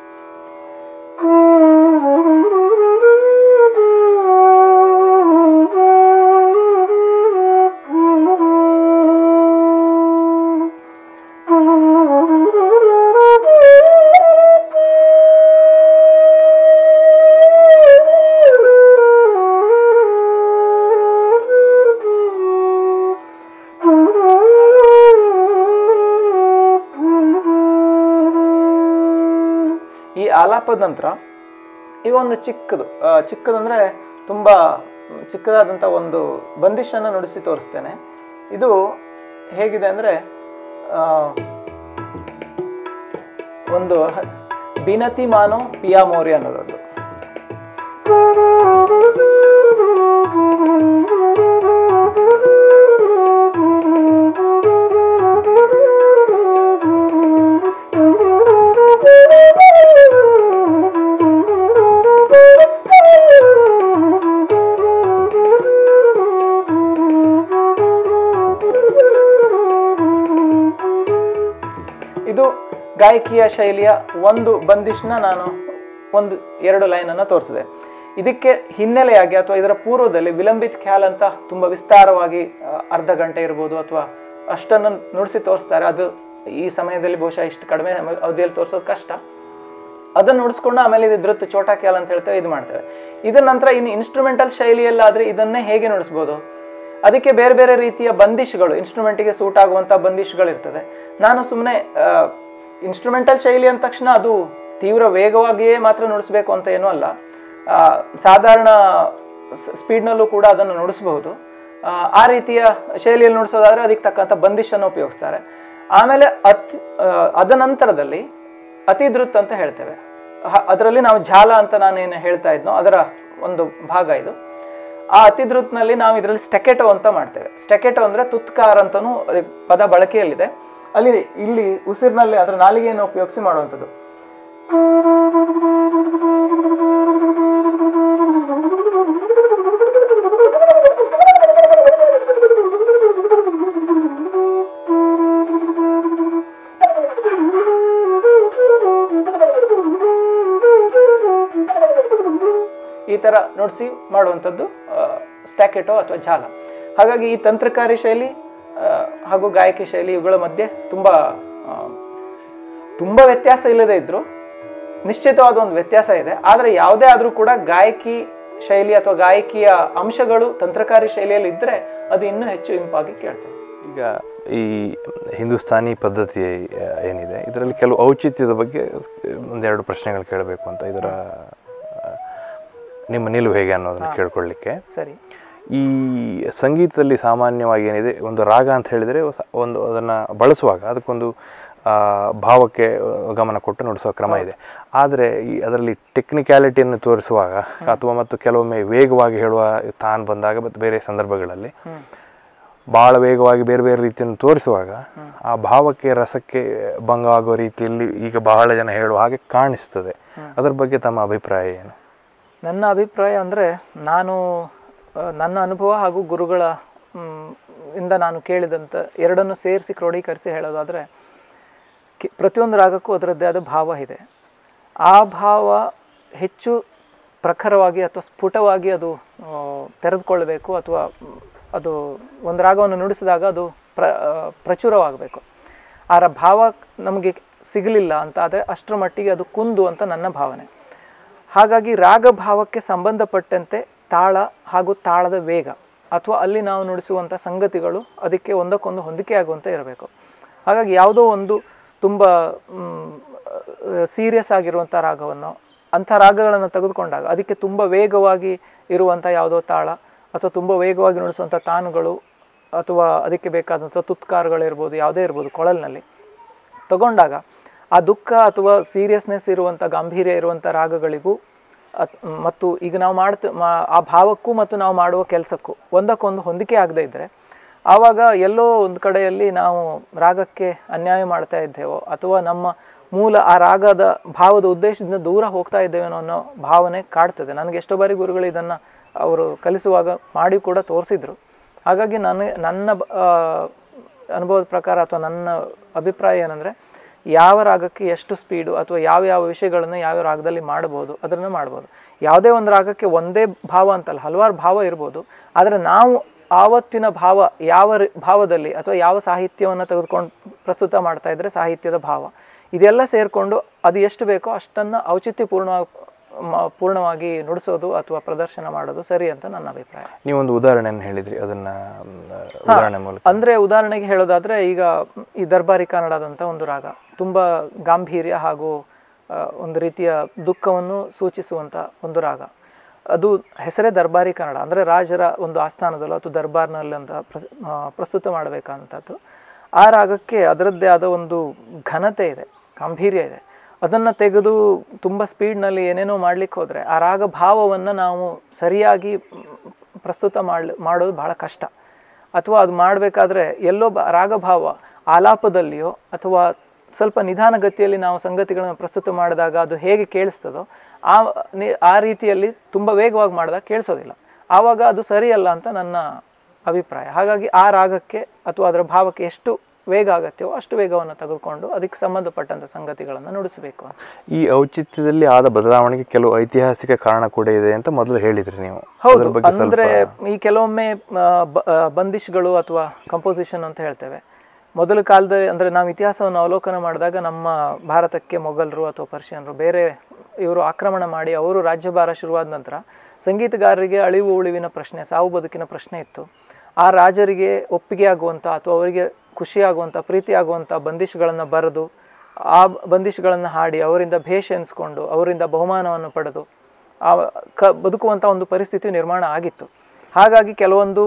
ಈ ಆಲಾಪದ ನಂತರ ಈಗ ಒಂದು ಚಿಕ್ಕದು ಆ, ಚಿಕ್ಕದಂದ್ರೆ ತುಂಬ ಚಿಕ್ಕದಾದಂಥ ಒಂದು ಬಂದಿಶನ್ನು ನುಡಿಸಿ ತೋರಿಸ್ತೇನೆ ಇದು ಹೇಗಿದೆ ಅಂದರೆ ಒಂದು ಹ- ಬಿನತಿ ಮಾನೋ ಪಿಯಾ ಮೋರಿ ಅನ್ನೋದೊಂದು ಇದು ಗಾಯಕಿಯ ಶೈಲಿಯ ಒಂದು ಬಂದಿಷ್ನ ನಾನು ಒಂದು ಎರಡು ಲೈನನ್ನು ತೋರಿಸಿದೆ ಇದಕ್ಕೆ ಹಿನ್ನೆಲೆಯಾಗಿ ಅಥವಾ ಇದರ ಪೂರ್ವದಲ್ಲಿ ವಿಲಂಬಿತ್ ಖ್ಯಾಲ್ ಅಂತ ತುಂಬ ವಿಸ್ತಾರವಾಗಿ ಆ, ಅರ್ಧ ಗಂಟೆ ಇರ್ಬೋದು ಅಥವಾ ಅಷ್ಟನ್ನು ನುಡಿಸಿ ತೋರಿಸ್ತಾರೆ ಅದು ಈ ಸಮಯದಲ್ಲಿ ಬಹುಶಃ ಇಷ್ಟು ಕಡಿಮೆ ಅವಧಿಯಲ್ಲಿ ತೋರಿಸೋದು ಕಷ್ಟ ಅದನ್ನು ನುಡಿಸ್ಕೊಂಡು ಆಮೇಲೆ ಇದು ಧೃತ್ ಚೋಟಾ ಕ್ಯಾಲ್ ಅಂತ ಹೇಳ್ತೇವೆ ಇದು ಮಾಡ್ತೇವೆ ಇದರ ನಂತರ ಇನ್ನು ಇನ್ಸ್ಟ್ರೂಮೆಂಟಲ್ ಶೈಲಿಯಲ್ಲಾದರೆ ಇದನ್ನೇ ಹೇಗೆ ನುಡಿಸ್ಬೋದು ಅದಕ್ಕೆ ಬೇರೆ ಬೇರೆ ರೀತಿಯ ಬಂದಿಷ್ಗಳು ಇನ್ಸ್ಟ್ರೂಮೆಂಟಿಗೆ ಸೂಟ್ ಆಗುವಂಥ ಬಂದಿಷ್ಗಳಿರ್ತದೆ ನಾನು ಸುಮ್ಮನೆ ಇನ್ಸ್ಟ್ರೂಮೆಂಟಲ್ ಶೈಲಿ ಅಂದ ತಕ್ಷಣ ಅದು ತೀವ್ರ ವೇಗವಾಗಿಯೇ ಮಾತ್ರ ನುಡಿಸ್ಬೇಕು ಅಂತ ಏನೂ ಅಲ್ಲ ಆ, ಸಾಧಾರಣ ಸ್ಪೀಡ್ನಲ್ಲೂ ಕೂಡ ಅದನ್ನು ನುಡಿಸಬಹುದು ಆ, ಆ ರೀತಿಯ ಶೈಲಿಯಲ್ಲಿ ನುಡಿಸೋದಾದ್ರೆ ಅದಕ್ಕೆ ತಕ್ಕಂಥ ಬಂದಿಶನ್ನು ಉಪಯೋಗಿಸ್ತಾರೆ ಆಮೇಲೆ ಅತಿ ಆ, ಅದ ನಂತರದಲ್ಲಿ ಅತಿಧೃತ್ ಅಂತ ಹೇಳ್ತೇವೆ ಅದರಲ್ಲಿ ನಾವು ಜಾಲ ಅಂತ ನಾನೇನು ಹೇಳ್ತಾ ಇದ್ನೋ ಅದರ ಒಂದು ಭಾಗ ಇದು ಆ ಅತಿಧೃತ್ನಲ್ಲಿ ನಾವು ಇದರಲ್ಲಿ ಸ್ಟೆಕೆಟೋ ಅಂತ ಮಾಡ್ತೇವೆ ಸ್ಟೆಕೆಟೋ ಅಂದ್ರೆ ತುತ್ಕಾರ ಅಂತನೂ ಅದಕ್ಕೆ ಪದ ಬಳಕೆಯಲ್ಲಿದೆ ಅಲ್ಲಿ ಇಲ್ಲಿ ಉಸಿರಿನಲ್ಲಿ ಅದರ ನಾಲಿಗೆಯನ್ನು ಉಪಯೋಗಿಸಿ ಮಾಡುವಂಥದ್ದು ಈ ಥರ ನುಡಿಸಿ ಮಾಡುವಂಥದ್ದು ಸ್ಟ್ಯಾಕೆಟೋ ಅಥವಾ ಜಾಲ ಹಾಗಾಗಿ ಈ ತಂತ್ರಕಾರಿ ಶೈಲಿ ಆ, ಹಾಗೂ ಗಾಯಕಿ ಶೈಲಿ ಇವುಗಳ ಮಧ್ಯೆ ತುಂಬ ಆ, ತುಂಬ ವ್ಯತ್ಯಾಸ ಇಲ್ಲದೇ ಇದ್ದರೂ ನಿಶ್ಚಿತವಾದ ಒಂದು ವ್ಯತ್ಯಾಸ ಇದೆ ಆದರೆ ಯಾವುದೇ ಆದರೂ ಕೂಡ ಗಾಯಕಿ ಶೈಲಿ ಅಥವಾ ಗಾಯಕಿಯ ಅಂಶಗಳು ತಂತ್ರಕಾರಿ ಶೈಲಿಯಲ್ಲಿ ಇದ್ದರೆ ಅದು ಇನ್ನೂ ಹೆಚ್ಚು ಇಂಪಾಗಿ ಕೇಳ್ತೇವೆ ಈಗ ಈ ಹಿಂದೂಸ್ತಾನಿ ಪದ್ಧತಿ ಆ, ಏನಿದೆ ಇದರಲ್ಲಿ ಕೆಲವು ಔಚಿತ್ಯದ ಬಗ್ಗೆ ಒಂದೆರಡು ಪ್ರಶ್ನೆಗಳು ಕೇಳಬೇಕು ಅಂತ ಇದರ ಆ, ನಿಮ್ಮ ನಿಲುವು ಹೇಗೆ ಅನ್ನೋದನ್ನ ಕೇಳ್ಕೊಳ್ಳಿಕ್ಕೆ ಸರಿ ಈ ಸಂಗೀತದಲ್ಲಿ ಸಾಮಾನ್ಯವಾಗಿ ಏನಿದೆ ಒಂದು ರಾಗ ಅಂತ ಹೇಳಿದರೆ ಸ- ಒಂದು ಅದನ್ನು ಬಳಸುವಾಗ ಅದಕ್ಕೊಂದು ಆ, ಭಾವಕ್ಕೆ ಗಮನ ಕೊಟ್ಟು ನುಡಿಸುವ ಕ್ರಮ ಇದೆ ಆದರೆ ಈ ಅದರಲ್ಲಿ ಟೆಕ್ನಿಕ್ಯಾಲಿಟಿಯನ್ನು ತೋರಿಸುವಾಗ ಅಥವಾ ಮತ್ತು ಕೆಲವೊಮ್ಮೆ ವೇಗವಾಗಿ ಹೇಳುವ ತಾನು ಬಂದಾಗ ಮತ್ತು ಬೇರೆ ಸಂದರ್ಭಗಳಲ್ಲಿ ಹ್ಮ್. ಭಾಳ ವೇಗವಾಗಿ ಬೇರೆ ಬೇರೆ ರೀತಿಯನ್ನು ತೋರಿಸುವಾಗ ಆ ಭಾವಕ್ಕೆ ರಸಕ್ಕೆ ಭಂಗ ಆಗುವ ರೀತಿಯಲ್ಲಿ ಈಗ ಬಹಳ ಜನ ಹೇಳುವ ಹಾಗೆ ಕಾಣಿಸ್ತದೆ ಅದರ ಬಗ್ಗೆ ತಮ್ಮ ಅಭಿಪ್ರಾಯ ಏನು ನನ್ನ ಅಭಿಪ್ರಾಯ ಅಂದರೆ ನಾನು ಆ, ನನ್ನ ಅನುಭವ ಹಾಗೂ ಗುರುಗಳ ಮ್, ಇಂದ ನಾನು ಕೇಳಿದಂಥ ಎರಡನ್ನು ಸೇರಿಸಿ ಕ್ರೋಢೀಕರಿಸಿ ಹೇಳೋದಾದರೆ ಕಿ- ಪ್ರತಿಯೊಂದು ರಾಗಕ್ಕೂ ಅದರದ್ದೇ ಆದ ಭಾವ ಇದೆ ಆ ಭಾವ ಹೆಚ್ಚು ಪ್ರಖರವಾಗಿ ಅಥವಾ ಸ್ಫುಟವಾಗಿ ಅದು ಆ, ತೆರೆದುಕೊಳ್ಬೇಕು ಅಥವಾ ಮ್, ಅದು ಒಂದು ರಾಗವನ್ನು ನುಡಿಸಿದಾಗ ಅದು ಪ್ರ ಆ, ಪ್ರಚುರವಾಗಬೇಕು ಆ ರ- ಭಾವ ನಮಗೆ ಸಿಗಲಿಲ್ಲ ಅಂತ ಆದರೆ ಅಷ್ಟರ ಮಟ್ಟಿಗೆ ಅದು ಕುಂದು ಅಂತ ನನ್ನ ಭಾವನೆ ಹಾಗಾಗಿ ರಾಗ ಭಾವಕ್ಕೆ ಸಂಬಂಧಪಟ್ಟಂತೆ ತಾಳ ಹಾಗೂ ತಾಳದ ವೇಗ ಅಥವಾ ಅಲ್ಲಿ ನಾವು ನುಡಿಸುವಂಥ ಸಂಗತಿಗಳು ಅದಕ್ಕೆ ಒಂದಕ್ಕೊಂದು ಹೊಂದಿಕೆ ಆಗುವಂತೆ ಇರಬೇಕು ಹಾಗಾಗಿ ಯಾವುದೋ ಒಂದು ತುಂಬ ಸೀರಿಯಸ್ ಆಗಿರುವಂಥ ರಾಗವನ್ನು ಅಂಥ ರಾಗಗಳನ್ನು ತೆಗೆದುಕೊಂಡಾಗ ಅದಕ್ಕೆ ತುಂಬ ವೇಗವಾಗಿ ಇರುವಂಥ ಯಾವುದೋ ತಾಳ ಅಥವಾ ತುಂಬ ವೇಗವಾಗಿ ನುಡಿಸುವಂಥ ತಾನುಗಳು ಅಥವಾ ಅದಕ್ಕೆ ಬೇಕಾದಂಥ ತುತ್ಕಾರಗಳಿರ್ಬೋದು ಯಾವುದೇ ಇರ್ಬೋದು ಕೊಳಲಿನಲ್ಲಿ ತಗೊಂಡಾಗ ಆ ದುಃಖ ಅಥವಾ ಸೀರಿಯಸ್ನೆಸ್ ಇರುವಂಥ ಗಾಂಭೀರ್ಯ ಇರುವಂಥ ರಾಗಗಳಿಗೂ ಅತ್- ಮತ್ತು ಈಗ ನಾವು ಮಾಡ್ತ ಮಾ- ಆ ಭಾವಕ್ಕೂ ಮತ್ತು ನಾವು ಮಾಡುವ ಕೆಲಸಕ್ಕೂ ಒಂದಕ್ಕೊಂದು ಹೊಂದಿಕೆ ಆಗದೇ ಇದ್ದರೆ ಆವಾಗ ಎಲ್ಲೋ ಒಂದು ಕಡೆಯಲ್ಲಿ ನಾವು ರಾಗಕ್ಕೆ ಅನ್ಯಾಯ ಮಾಡ್ತಾ ಇದ್ದೇವೋ ಅಥವಾ ನಮ್ಮ ಮೂಲ ಆ ರಾಗದ ಭಾವದ ಉದ್ದೇಶದಿಂದ ದೂರ ಹೋಗ್ತಾ ಇದ್ದೇವೇನೋ ಅನ್ನೋ ಭಾವನೆ ಕಾಡ್ತದೆ ನನಗೆ ಎಷ್ಟೋ ಬಾರಿ ಗುರುಗಳು ಇದನ್ನು ಅವರು ಕಲಿಸುವಾಗ ಮಾಡಿ ಕೂಡ ತೋರಿಸಿದ್ರು ಹಾಗಾಗಿ ನಾನು ನನ್ನ ಬ- ಆ, ಅನುಭವದ ಪ್ರಕಾರ ಅಥವಾ ನನ್ನ ಅಭಿಪ್ರಾಯ ಏನಂದರೆ ಯಾವ ರಾಗಕ್ಕೆ ಎಷ್ಟು ಸ್ಪೀಡು ಅಥವಾ ಯಾವ ಯಾವ ವಿಷಯಗಳನ್ನು ಯಾವ ರಾಗದಲ್ಲಿ ಮಾಡ್ಬೋದು ಅದನ್ನು ಮಾಡ್ಬೋದು ಯಾವುದೇ ಒಂದು ರಾಗಕ್ಕೆ ಒಂದೇ ಭಾವ ಅಂತಲ್ಲ ಹಲವಾರು ಭಾವ ಇರ್ಬೋದು ಆದರೆ ನಾವು ಆವತ್ತಿನ ಭಾವ ಯಾವ ರಿ- ಭಾವದಲ್ಲಿ ಅಥವಾ ಯಾವ ಸಾಹಿತ್ಯವನ್ನು ತೆಗೆದುಕೊಂಡು ಪ್ರಸ್ತುತ ಮಾಡ್ತಾ ಇದ್ದರೆ ಸಾಹಿತ್ಯದ ಭಾವ ಇದೆಲ್ಲ ಸೇರಿಕೊಂಡು ಅದು ಎಷ್ಟು ಬೇಕೋ ಅಷ್ಟನ್ನು ಔಚಿತ್ಯಪೂರ್ಣ ಮ- ಪೂರ್ಣವಾಗಿ ನುಡಿಸೋದು ಅಥವಾ ಪ್ರದರ್ಶನ ಮಾಡೋದು ಸರಿ ಅಂತ ನನ್ನ ಅಭಿಪ್ರಾಯ ನೀವೊಂದು ಉದಾಹರಣೆಯನ್ನು ಹೇಳಿದ್ರಿ ಅದನ್ನ ಮ್, ಉದಾಹರಣೆ ಮೂಲಕ ಅಂದ್ರೆ ಉದಾಹರಣೆಗೆ ಹೇಳೋದಾದ್ರೆ ಈಗ ಈ ದರ್ಬಾರಿ ಕನ್ನಡದಂತ ಒಂದು ರಾಗ ತುಂಬಾ ಗಾಂಭೀರ್ಯ ಹಾಗೂ ಆ, ಒಂದು ರೀತಿಯ ದುಃಖವನ್ನು ಸೂಚಿಸುವಂತ ಒಂದು ರಾಗ ಅದು ಹೆಸರೇ ದರ್ಬಾರಿ ಕನ್ನಡ ಅಂದ್ರೆ ರಾಜರ ಒಂದು ಆಸ್ಥಾನದಲ್ಲೋ ಅಥವಾ ದರ್ಬಾರ್ನಲ್ಲಿ ಅಂತ ಪ್ರಸ್- ಆ, ಪ್ರಸ್ತುತ ಮಾಡಬೇಕಂತದ್ದು ಆ ರಾಗಕ್ಕೆ ಅದರದ್ದೇ ಆದ ಒಂದು ಘನತೆ ಇದೆ ಗಾಂಭೀರ್ಯ ಇದೆ ಅದನ್ನು ತೆಗೆದು ತುಂಬ ಸ್ಪೀಡ್ನಲ್ಲಿ ಏನೇನೋ ಮಾಡ್ಲಿಕ್ಕೆ ಹೋದರೆ ಆ ರಾಗ ಭಾವವನ್ನು ನಾವು ಸರಿಯಾಗಿ ಮ್, ಪ್ರಸ್ತುತ ಮಾಡ್ ಮಾಡೋದು ಬಹಳ ಕಷ್ಟ ಅಥವಾ ಅದು ಮಾಡಬೇಕಾದ್ರೆ ಎಲ್ಲೋ ಬ ರಾಗಭಾವ ಆಲಾಪದಲ್ಲಿಯೋ ಅಥವಾ ಸ್ವಲ್ಪ ನಿಧಾನಗತಿಯಲ್ಲಿ ನಾವು ಸಂಗತಿಗಳನ್ನು ಪ್ರಸ್ತುತ ಮಾಡಿದಾಗ ಅದು ಹೇಗೆ ಕೇಳಿಸ್ತದೋ ಆ ನಿ- ಆ ರೀತಿಯಲ್ಲಿ ತುಂಬ ವೇಗವಾಗಿ ಮಾಡಿದಾಗ ಕೇಳಿಸೋದಿಲ್ಲ ಆವಾಗ ಅದು ಸರಿಯಲ್ಲ ಅಂತ ನನ್ನ ಅಭಿಪ್ರಾಯ ಹಾಗಾಗಿ ಆ ರಾಗಕ್ಕೆ ಅಥವಾ ಅದರ ಭಾವಕ್ಕೆ ಎಷ್ಟು ವೇಗ ಅಗತ್ಯವೋ ಅಷ್ಟು ವೇಗವನ್ನು ತೆಗೆದುಕೊಂಡು ಅದಕ್ಕೆ ಸಂಬಂಧಪಟ್ಟಂಥ ಸಂಗತಿಗಳನ್ನು ನುಡಿಸಬೇಕು ಅಂತ ಈ ಔಚಿತ್ಯದಲ್ಲಿ ಆದ ಬದಲಾವಣೆಗೆ ಕೆಲವು ಐತಿಹಾಸಿಕ ಕಾರಣ ಕೂಡ ಇದೆ ಅಂತ ಮೊದಲು ಹೇಳಿದ್ರಿ ನೀವು ಹೌದು ಅದ್ರ ಬಗ್ಗೆ ಸ್ವಲ್ಪ ಅಂದ್ರೆ ಈ ಕೆಲವೊಮ್ಮೆ ಆ, ಬ- ಆ, ಬಂದಿಷ್ಗಳು ಅಥವಾ ಕಂಪೋಸಿಷನ್ ಅಂತ ಹೇಳ್ತೇವೆ ಮೊದಲ ಕಾಲದಲ್ಲಿ ಅಂದ್ರೆ ನಾವು ಇತಿಹಾಸವನ್ನು ಅವಲೋಕನ ಮಾಡಿದಾಗ ನಮ್ಮ ಭಾರತಕ್ಕೆ ಮೊಘಲರು ಅಥವಾ ಪರ್ಷಿಯನ್ರು ಬೇರೆ ಇವರು ಆಕ್ರಮಣ ಮಾಡಿ ಅವರು ರಾಜ್ಯಭಾರ ಶುರುವಾದ ನಂತರ ಸಂಗೀತಗಾರರಿಗೆ ಅಳಿವು ಉಳಿವಿನ ಪ್ರಶ್ನೆ ಸಾವು ಬದುಕಿನ ಪ್ರಶ್ನೆ ಇತ್ತು ಆ ರಾಜರಿಗೆ ಒಪ್ಪಿಗೆ ಆಗುವಂಥ ಅಥವಾ ಅವರಿಗೆ ಖುಷಿಯಾಗುವಂಥ ಪ್ರೀತಿ ಆಗುವಂಥ ಬಂದಿಷ್ಗಳನ್ನು ಬರೆದು ಆ ಬಂದಿಷ್ಗಳನ್ನು ಹಾಡಿ ಅವರಿಂದ ಭೇಷ ಎನಿಸ್ಕೊಂಡು ಅವರಿಂದ ಬಹುಮಾನವನ್ನು ಪಡೆದು ಆ ಕ ಬದುಕುವಂಥ ಒಂದು ಪರಿಸ್ಥಿತಿ ನಿರ್ಮಾಣ ಆಗಿತ್ತು ಹಾಗಾಗಿ ಕೆಲವೊಂದು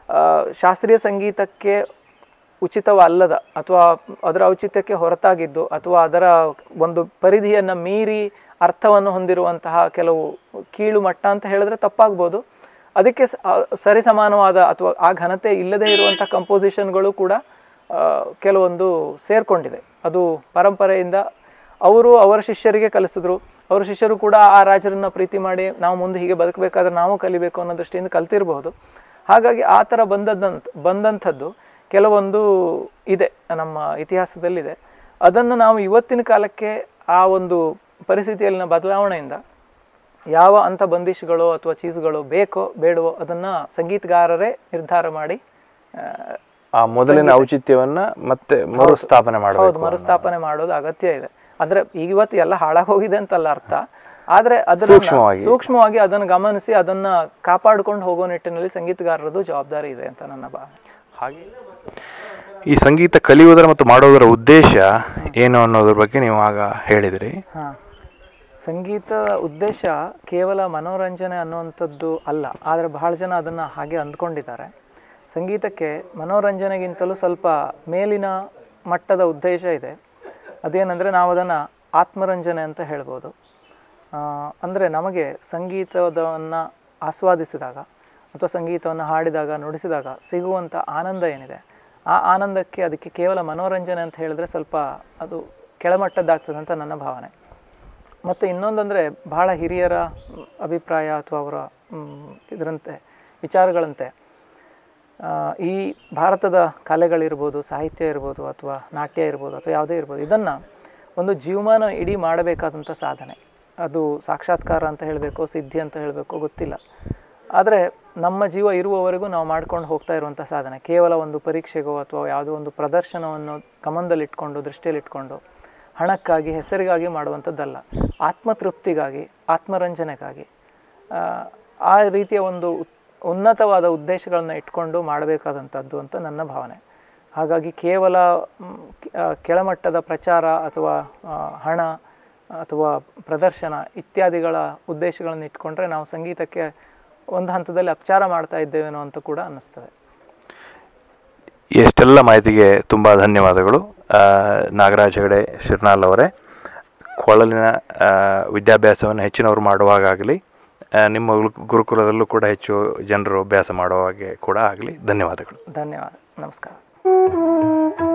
ಆ, ಶಾಸ್ತ್ರೀಯ ಸಂಗೀತಕ್ಕೆ ಉಚಿತವಲ್ಲದ ಅಥವಾ ಅದರ ಔಚಿತ್ಯಕ್ಕೆ ಹೊರತಾಗಿದ್ದು ಅಥವಾ ಅದರ ಒಂದು ಪರಿಧಿಯನ್ನು ಮೀರಿ ಅರ್ಥವನ್ನು ಹೊಂದಿರುವಂತಹ ಕೆಲವು ಕೀಳು ಮಟ್ಟ ಅಂತ ಹೇಳಿದ್ರೆ ತಪ್ಪಾಗ್ಬೋದು ಅದಕ್ಕೆ ಸ- ಆ, ಸರಿಸಮಾನವಾದ ಅಥವಾ ಆ ಘನತೆ ಇಲ್ಲದೆ ಇರುವಂಥ ಕಂಪೋಸಿಷನ್ಗಳು ಕೂಡ ಆ, ಕೆಲವೊಂದು ಸೇರ್ಕೊಂಡಿದೆ ಅದು ಪರಂಪರೆಯಿಂದ ಅವರು ಅವರ ಶಿಷ್ಯರಿಗೆ ಕಲಿಸಿದ್ರು ಅವರ ಶಿಷ್ಯರು ಕೂಡ ಆ ರಾಜರನ್ನ ಪ್ರೀತಿ ಮಾಡಿ ನಾವು ಮುಂದೆ ಹೀಗೆ ಬದುಕಬೇಕಾದ್ರೆ ನಾವು ಕಲಿಬೇಕು ಅನ್ನೋ ದೃಷ್ಟಿಯಿಂದ ಕಲ್ತಿರಬಹುದು ಹಾಗಾಗಿ ಆ ಥರ ಬಂದದ್ದಂತ ಬಂದಂಥದ್ದು ಕೆಲವೊಂದು ಇದೆ ನಮ್ಮ ಇತಿಹಾಸದಲ್ಲಿದೆ ಅದನ್ನು ನಾವು ಇವತ್ತಿನ ಕಾಲಕ್ಕೆ ಆ ಒಂದು ಪರಿಸ್ಥಿತಿಯಲ್ಲಿನ ಬದಲಾವಣೆಯಿಂದ ಯಾವ ಅಂಥ ಬಂದಿಷ್ಗಳು ಅಥವಾ ಚೀಸ್ಗಳು ಬೇಕೋ ಬೇಡವೋ ಅದನ್ನು ಸಂಗೀತಗಾರರೇ ನಿರ್ಧಾರ ಮಾಡಿ ಆ, ಆ ಮೊದಲಿನ ಔಚಿತ್ಯವನ್ನ ಮತ್ತೆ ಮರುಸ್ಥಾಪನೆ ಹೌದು ಮಾಡಬೇಕು ಮರುಸ್ಥಾಪನೆ ಮಾಡೋದು ಅಗತ್ಯ ಇದೆ ಅಂದ್ರೆ ಇವತ್ತು ಎಲ್ಲ ಹಾಳಾಗೋಗಿದೆ ಅಂತಲ್ಲ ಅರ್ಥ ಆದ್ರೆ ಅದನ್ನ ಸೂಕ್ಷ್ಮವಾಗಿ. ಸೂಕ್ಷ್ಮವಾಗಿ ಅದನ್ನು ಗಮನಿಸಿ ಅದನ್ನ ಕಾಪಾಡ್ಕೊಂಡು ಹೋಗೋ ನಿಟ್ಟಿನಲ್ಲಿ ಸಂಗೀತಗಾರರದು ಜವಾಬ್ದಾರಿ ಇದೆ ಅಂತ ನನ್ನ ಭಾವನೆ ಹಾಗೆ ಈ ಸಂಗೀತ ಕಲಿಯುವುದರ ಮತ್ತು ಮಾಡೋದರ ಉದ್ದೇಶ ಏನು ಅನ್ನೋದ್ರ ಬಗ್ಗೆ ನೀವು ಆಗ ಹೇಳಿದ್ರಿ ಹಾ ಸಂಗೀತ ಉದ್ದೇಶ ಕೇವಲ ಮನೋರಂಜನೆ ಅನ್ನುವಂಥದ್ದು ಅಲ್ಲ ಆದರೆ ಬಹಳ ಜನ ಅದನ್ನು ಹಾಗೆ ಅಂದ್ಕೊಂಡಿದ್ದಾರೆ ಸಂಗೀತಕ್ಕೆ ಮನೋರಂಜನೆಗಿಂತಲೂ ಸ್ವಲ್ಪ ಮೇಲಿನ ಮಟ್ಟದ ಉದ್ದೇಶ ಇದೆ ಅದೇನೆಂದರೆ ನಾವು ಅದನ್ನು ಆತ್ಮರಂಜನೆ ಅಂತ ಹೇಳ್ಬೋದು ಅಂದರೆ ನಮಗೆ ಸಂಗೀತವನ್ನು ಆಸ್ವಾದಿಸಿದಾಗ ಅಥವಾ ಸಂಗೀತವನ್ನು ಹಾಡಿದಾಗ ನುಡಿಸಿದಾಗ ಸಿಗುವಂಥ ಆನಂದ ಏನಿದೆ ಆ ಆನಂದಕ್ಕೆ ಅದಕ್ಕೆ ಕೇವಲ ಮನೋರಂಜನೆ ಅಂತ ಹೇಳಿದ್ರೆ ಸ್ವಲ್ಪ ಅದು ಕೆಳಮಟ್ಟದ್ದಾಗ್ತದೆ ಅಂತ ನನ್ನ ಭಾವನೆ ಮತ್ತು ಇನ್ನೊಂದಂದರೆ ಬಹಳ ಹಿರಿಯರ ಮ್, ಅಭಿಪ್ರಾಯ ಅಥವಾ ಅವರ ಮ್, ಇದರಂತೆ ವಿಚಾರಗಳಂತೆ ಆ, ಈ ಭಾರತದ ಕಲೆಗಳಿರ್ಬೋದು ಸಾಹಿತ್ಯ ಇರ್ಬೋದು ಅಥವಾ ನಾಟ್ಯ ಇರ್ಬೋದು ಅಥವಾ ಯಾವುದೇ ಇರ್ಬೋದು ಇದನ್ನು ಒಂದು ಜೀವಮಾನ ಇಡೀ ಮಾಡಬೇಕಾದಂಥ ಸಾಧನೆ ಅದು ಸಾಕ್ಷಾತ್ಕಾರ ಅಂತ ಹೇಳಬೇಕು ಸಿದ್ಧಿ ಅಂತ ಹೇಳಬೇಕು ಗೊತ್ತಿಲ್ಲ ಆದರೆ ನಮ್ಮ ಜೀವ ಇರುವವರೆಗೂ ನಾವು ಮಾಡ್ಕೊಂಡು ಹೋಗ್ತಾ ಇರುವಂಥ ಸಾಧನೆ ಕೇವಲ ಒಂದು ಪರೀಕ್ಷೆಗೋ ಅಥವಾ ಯಾವುದೋ ಒಂದು ಪ್ರದರ್ಶನವನ್ನು ಗಮನದಲ್ಲಿಟ್ಕೊಂಡು ದೃಷ್ಟಿಯಲ್ಲಿಟ್ಕೊಂಡು ಹಣಕ್ಕಾಗಿ ಹೆಸರಿಗಾಗಿ ಮಾಡುವಂಥದ್ದಲ್ಲ ಆತ್ಮತೃಪ್ತಿಗಾಗಿ ಆತ್ಮರಂಜನೆಗಾಗಿ ಆ, ಆ ರೀತಿಯ ಒಂದು ಉತ್- ಉನ್ನತವಾದ ಉದ್ದೇಶಗಳನ್ನ ಇಟ್ಕೊಂಡು ಮಾಡಬೇಕಾದಂಥದ್ದು ಅಂತ ನನ್ನ ಭಾವನೆ ಹಾಗಾಗಿ ಕೇವಲ ಮ್, ಕೆ- ಆ, ಕೆಳಮಟ್ಟದ ಪ್ರಚಾರ ಅಥವಾ ಆ, ಹಣ ಅಥವಾ ಪ್ರದರ್ಶನ ಇತ್ಯಾದಿಗಳ ಉದ್ದೇಶಗಳನ್ನು ಇಟ್ಕೊಂಡ್ರೆ ನಾವು ಸಂಗೀತಕ್ಕೆ ಒಂದು ಹಂತದಲ್ಲಿ ಅಪಚಾರ ಮಾಡ್ತಾ ಇದ್ದೇವೇನೋ ಅಂತ ಕೂಡ ಅನ್ನಿಸ್ತದೆ ಎಷ್ಟೆಲ್ಲ ಮಾಹಿತಿಗೆ ತುಂಬ ಧನ್ಯವಾದಗಳು ಆ, ನಾಗರಾಜ್ ಹೆಗಡೆ ಶಿರ್ನಾಲ್ ಅವರೇ ಕೊಳಲಿನ ಆ, ವಿದ್ಯಾಭ್ಯಾಸವನ್ನು ಹೆಚ್ಚಿನವರು ಮಾಡುವಾಗಲಿ ನಿಮ್ಮ ಗುರು- ಗುರುಕುಲದಲ್ಲೂ ಕೂಡ ಹೆಚ್ಚು ಜನರು ಅಭ್ಯಾಸ ಮಾಡುವ ಹಾಗೆ ಕೂಡ ಆಗಲಿ ಧನ್ಯವಾದಗಳು ಧನ್ಯವಾದ ನಮಸ್ಕಾರ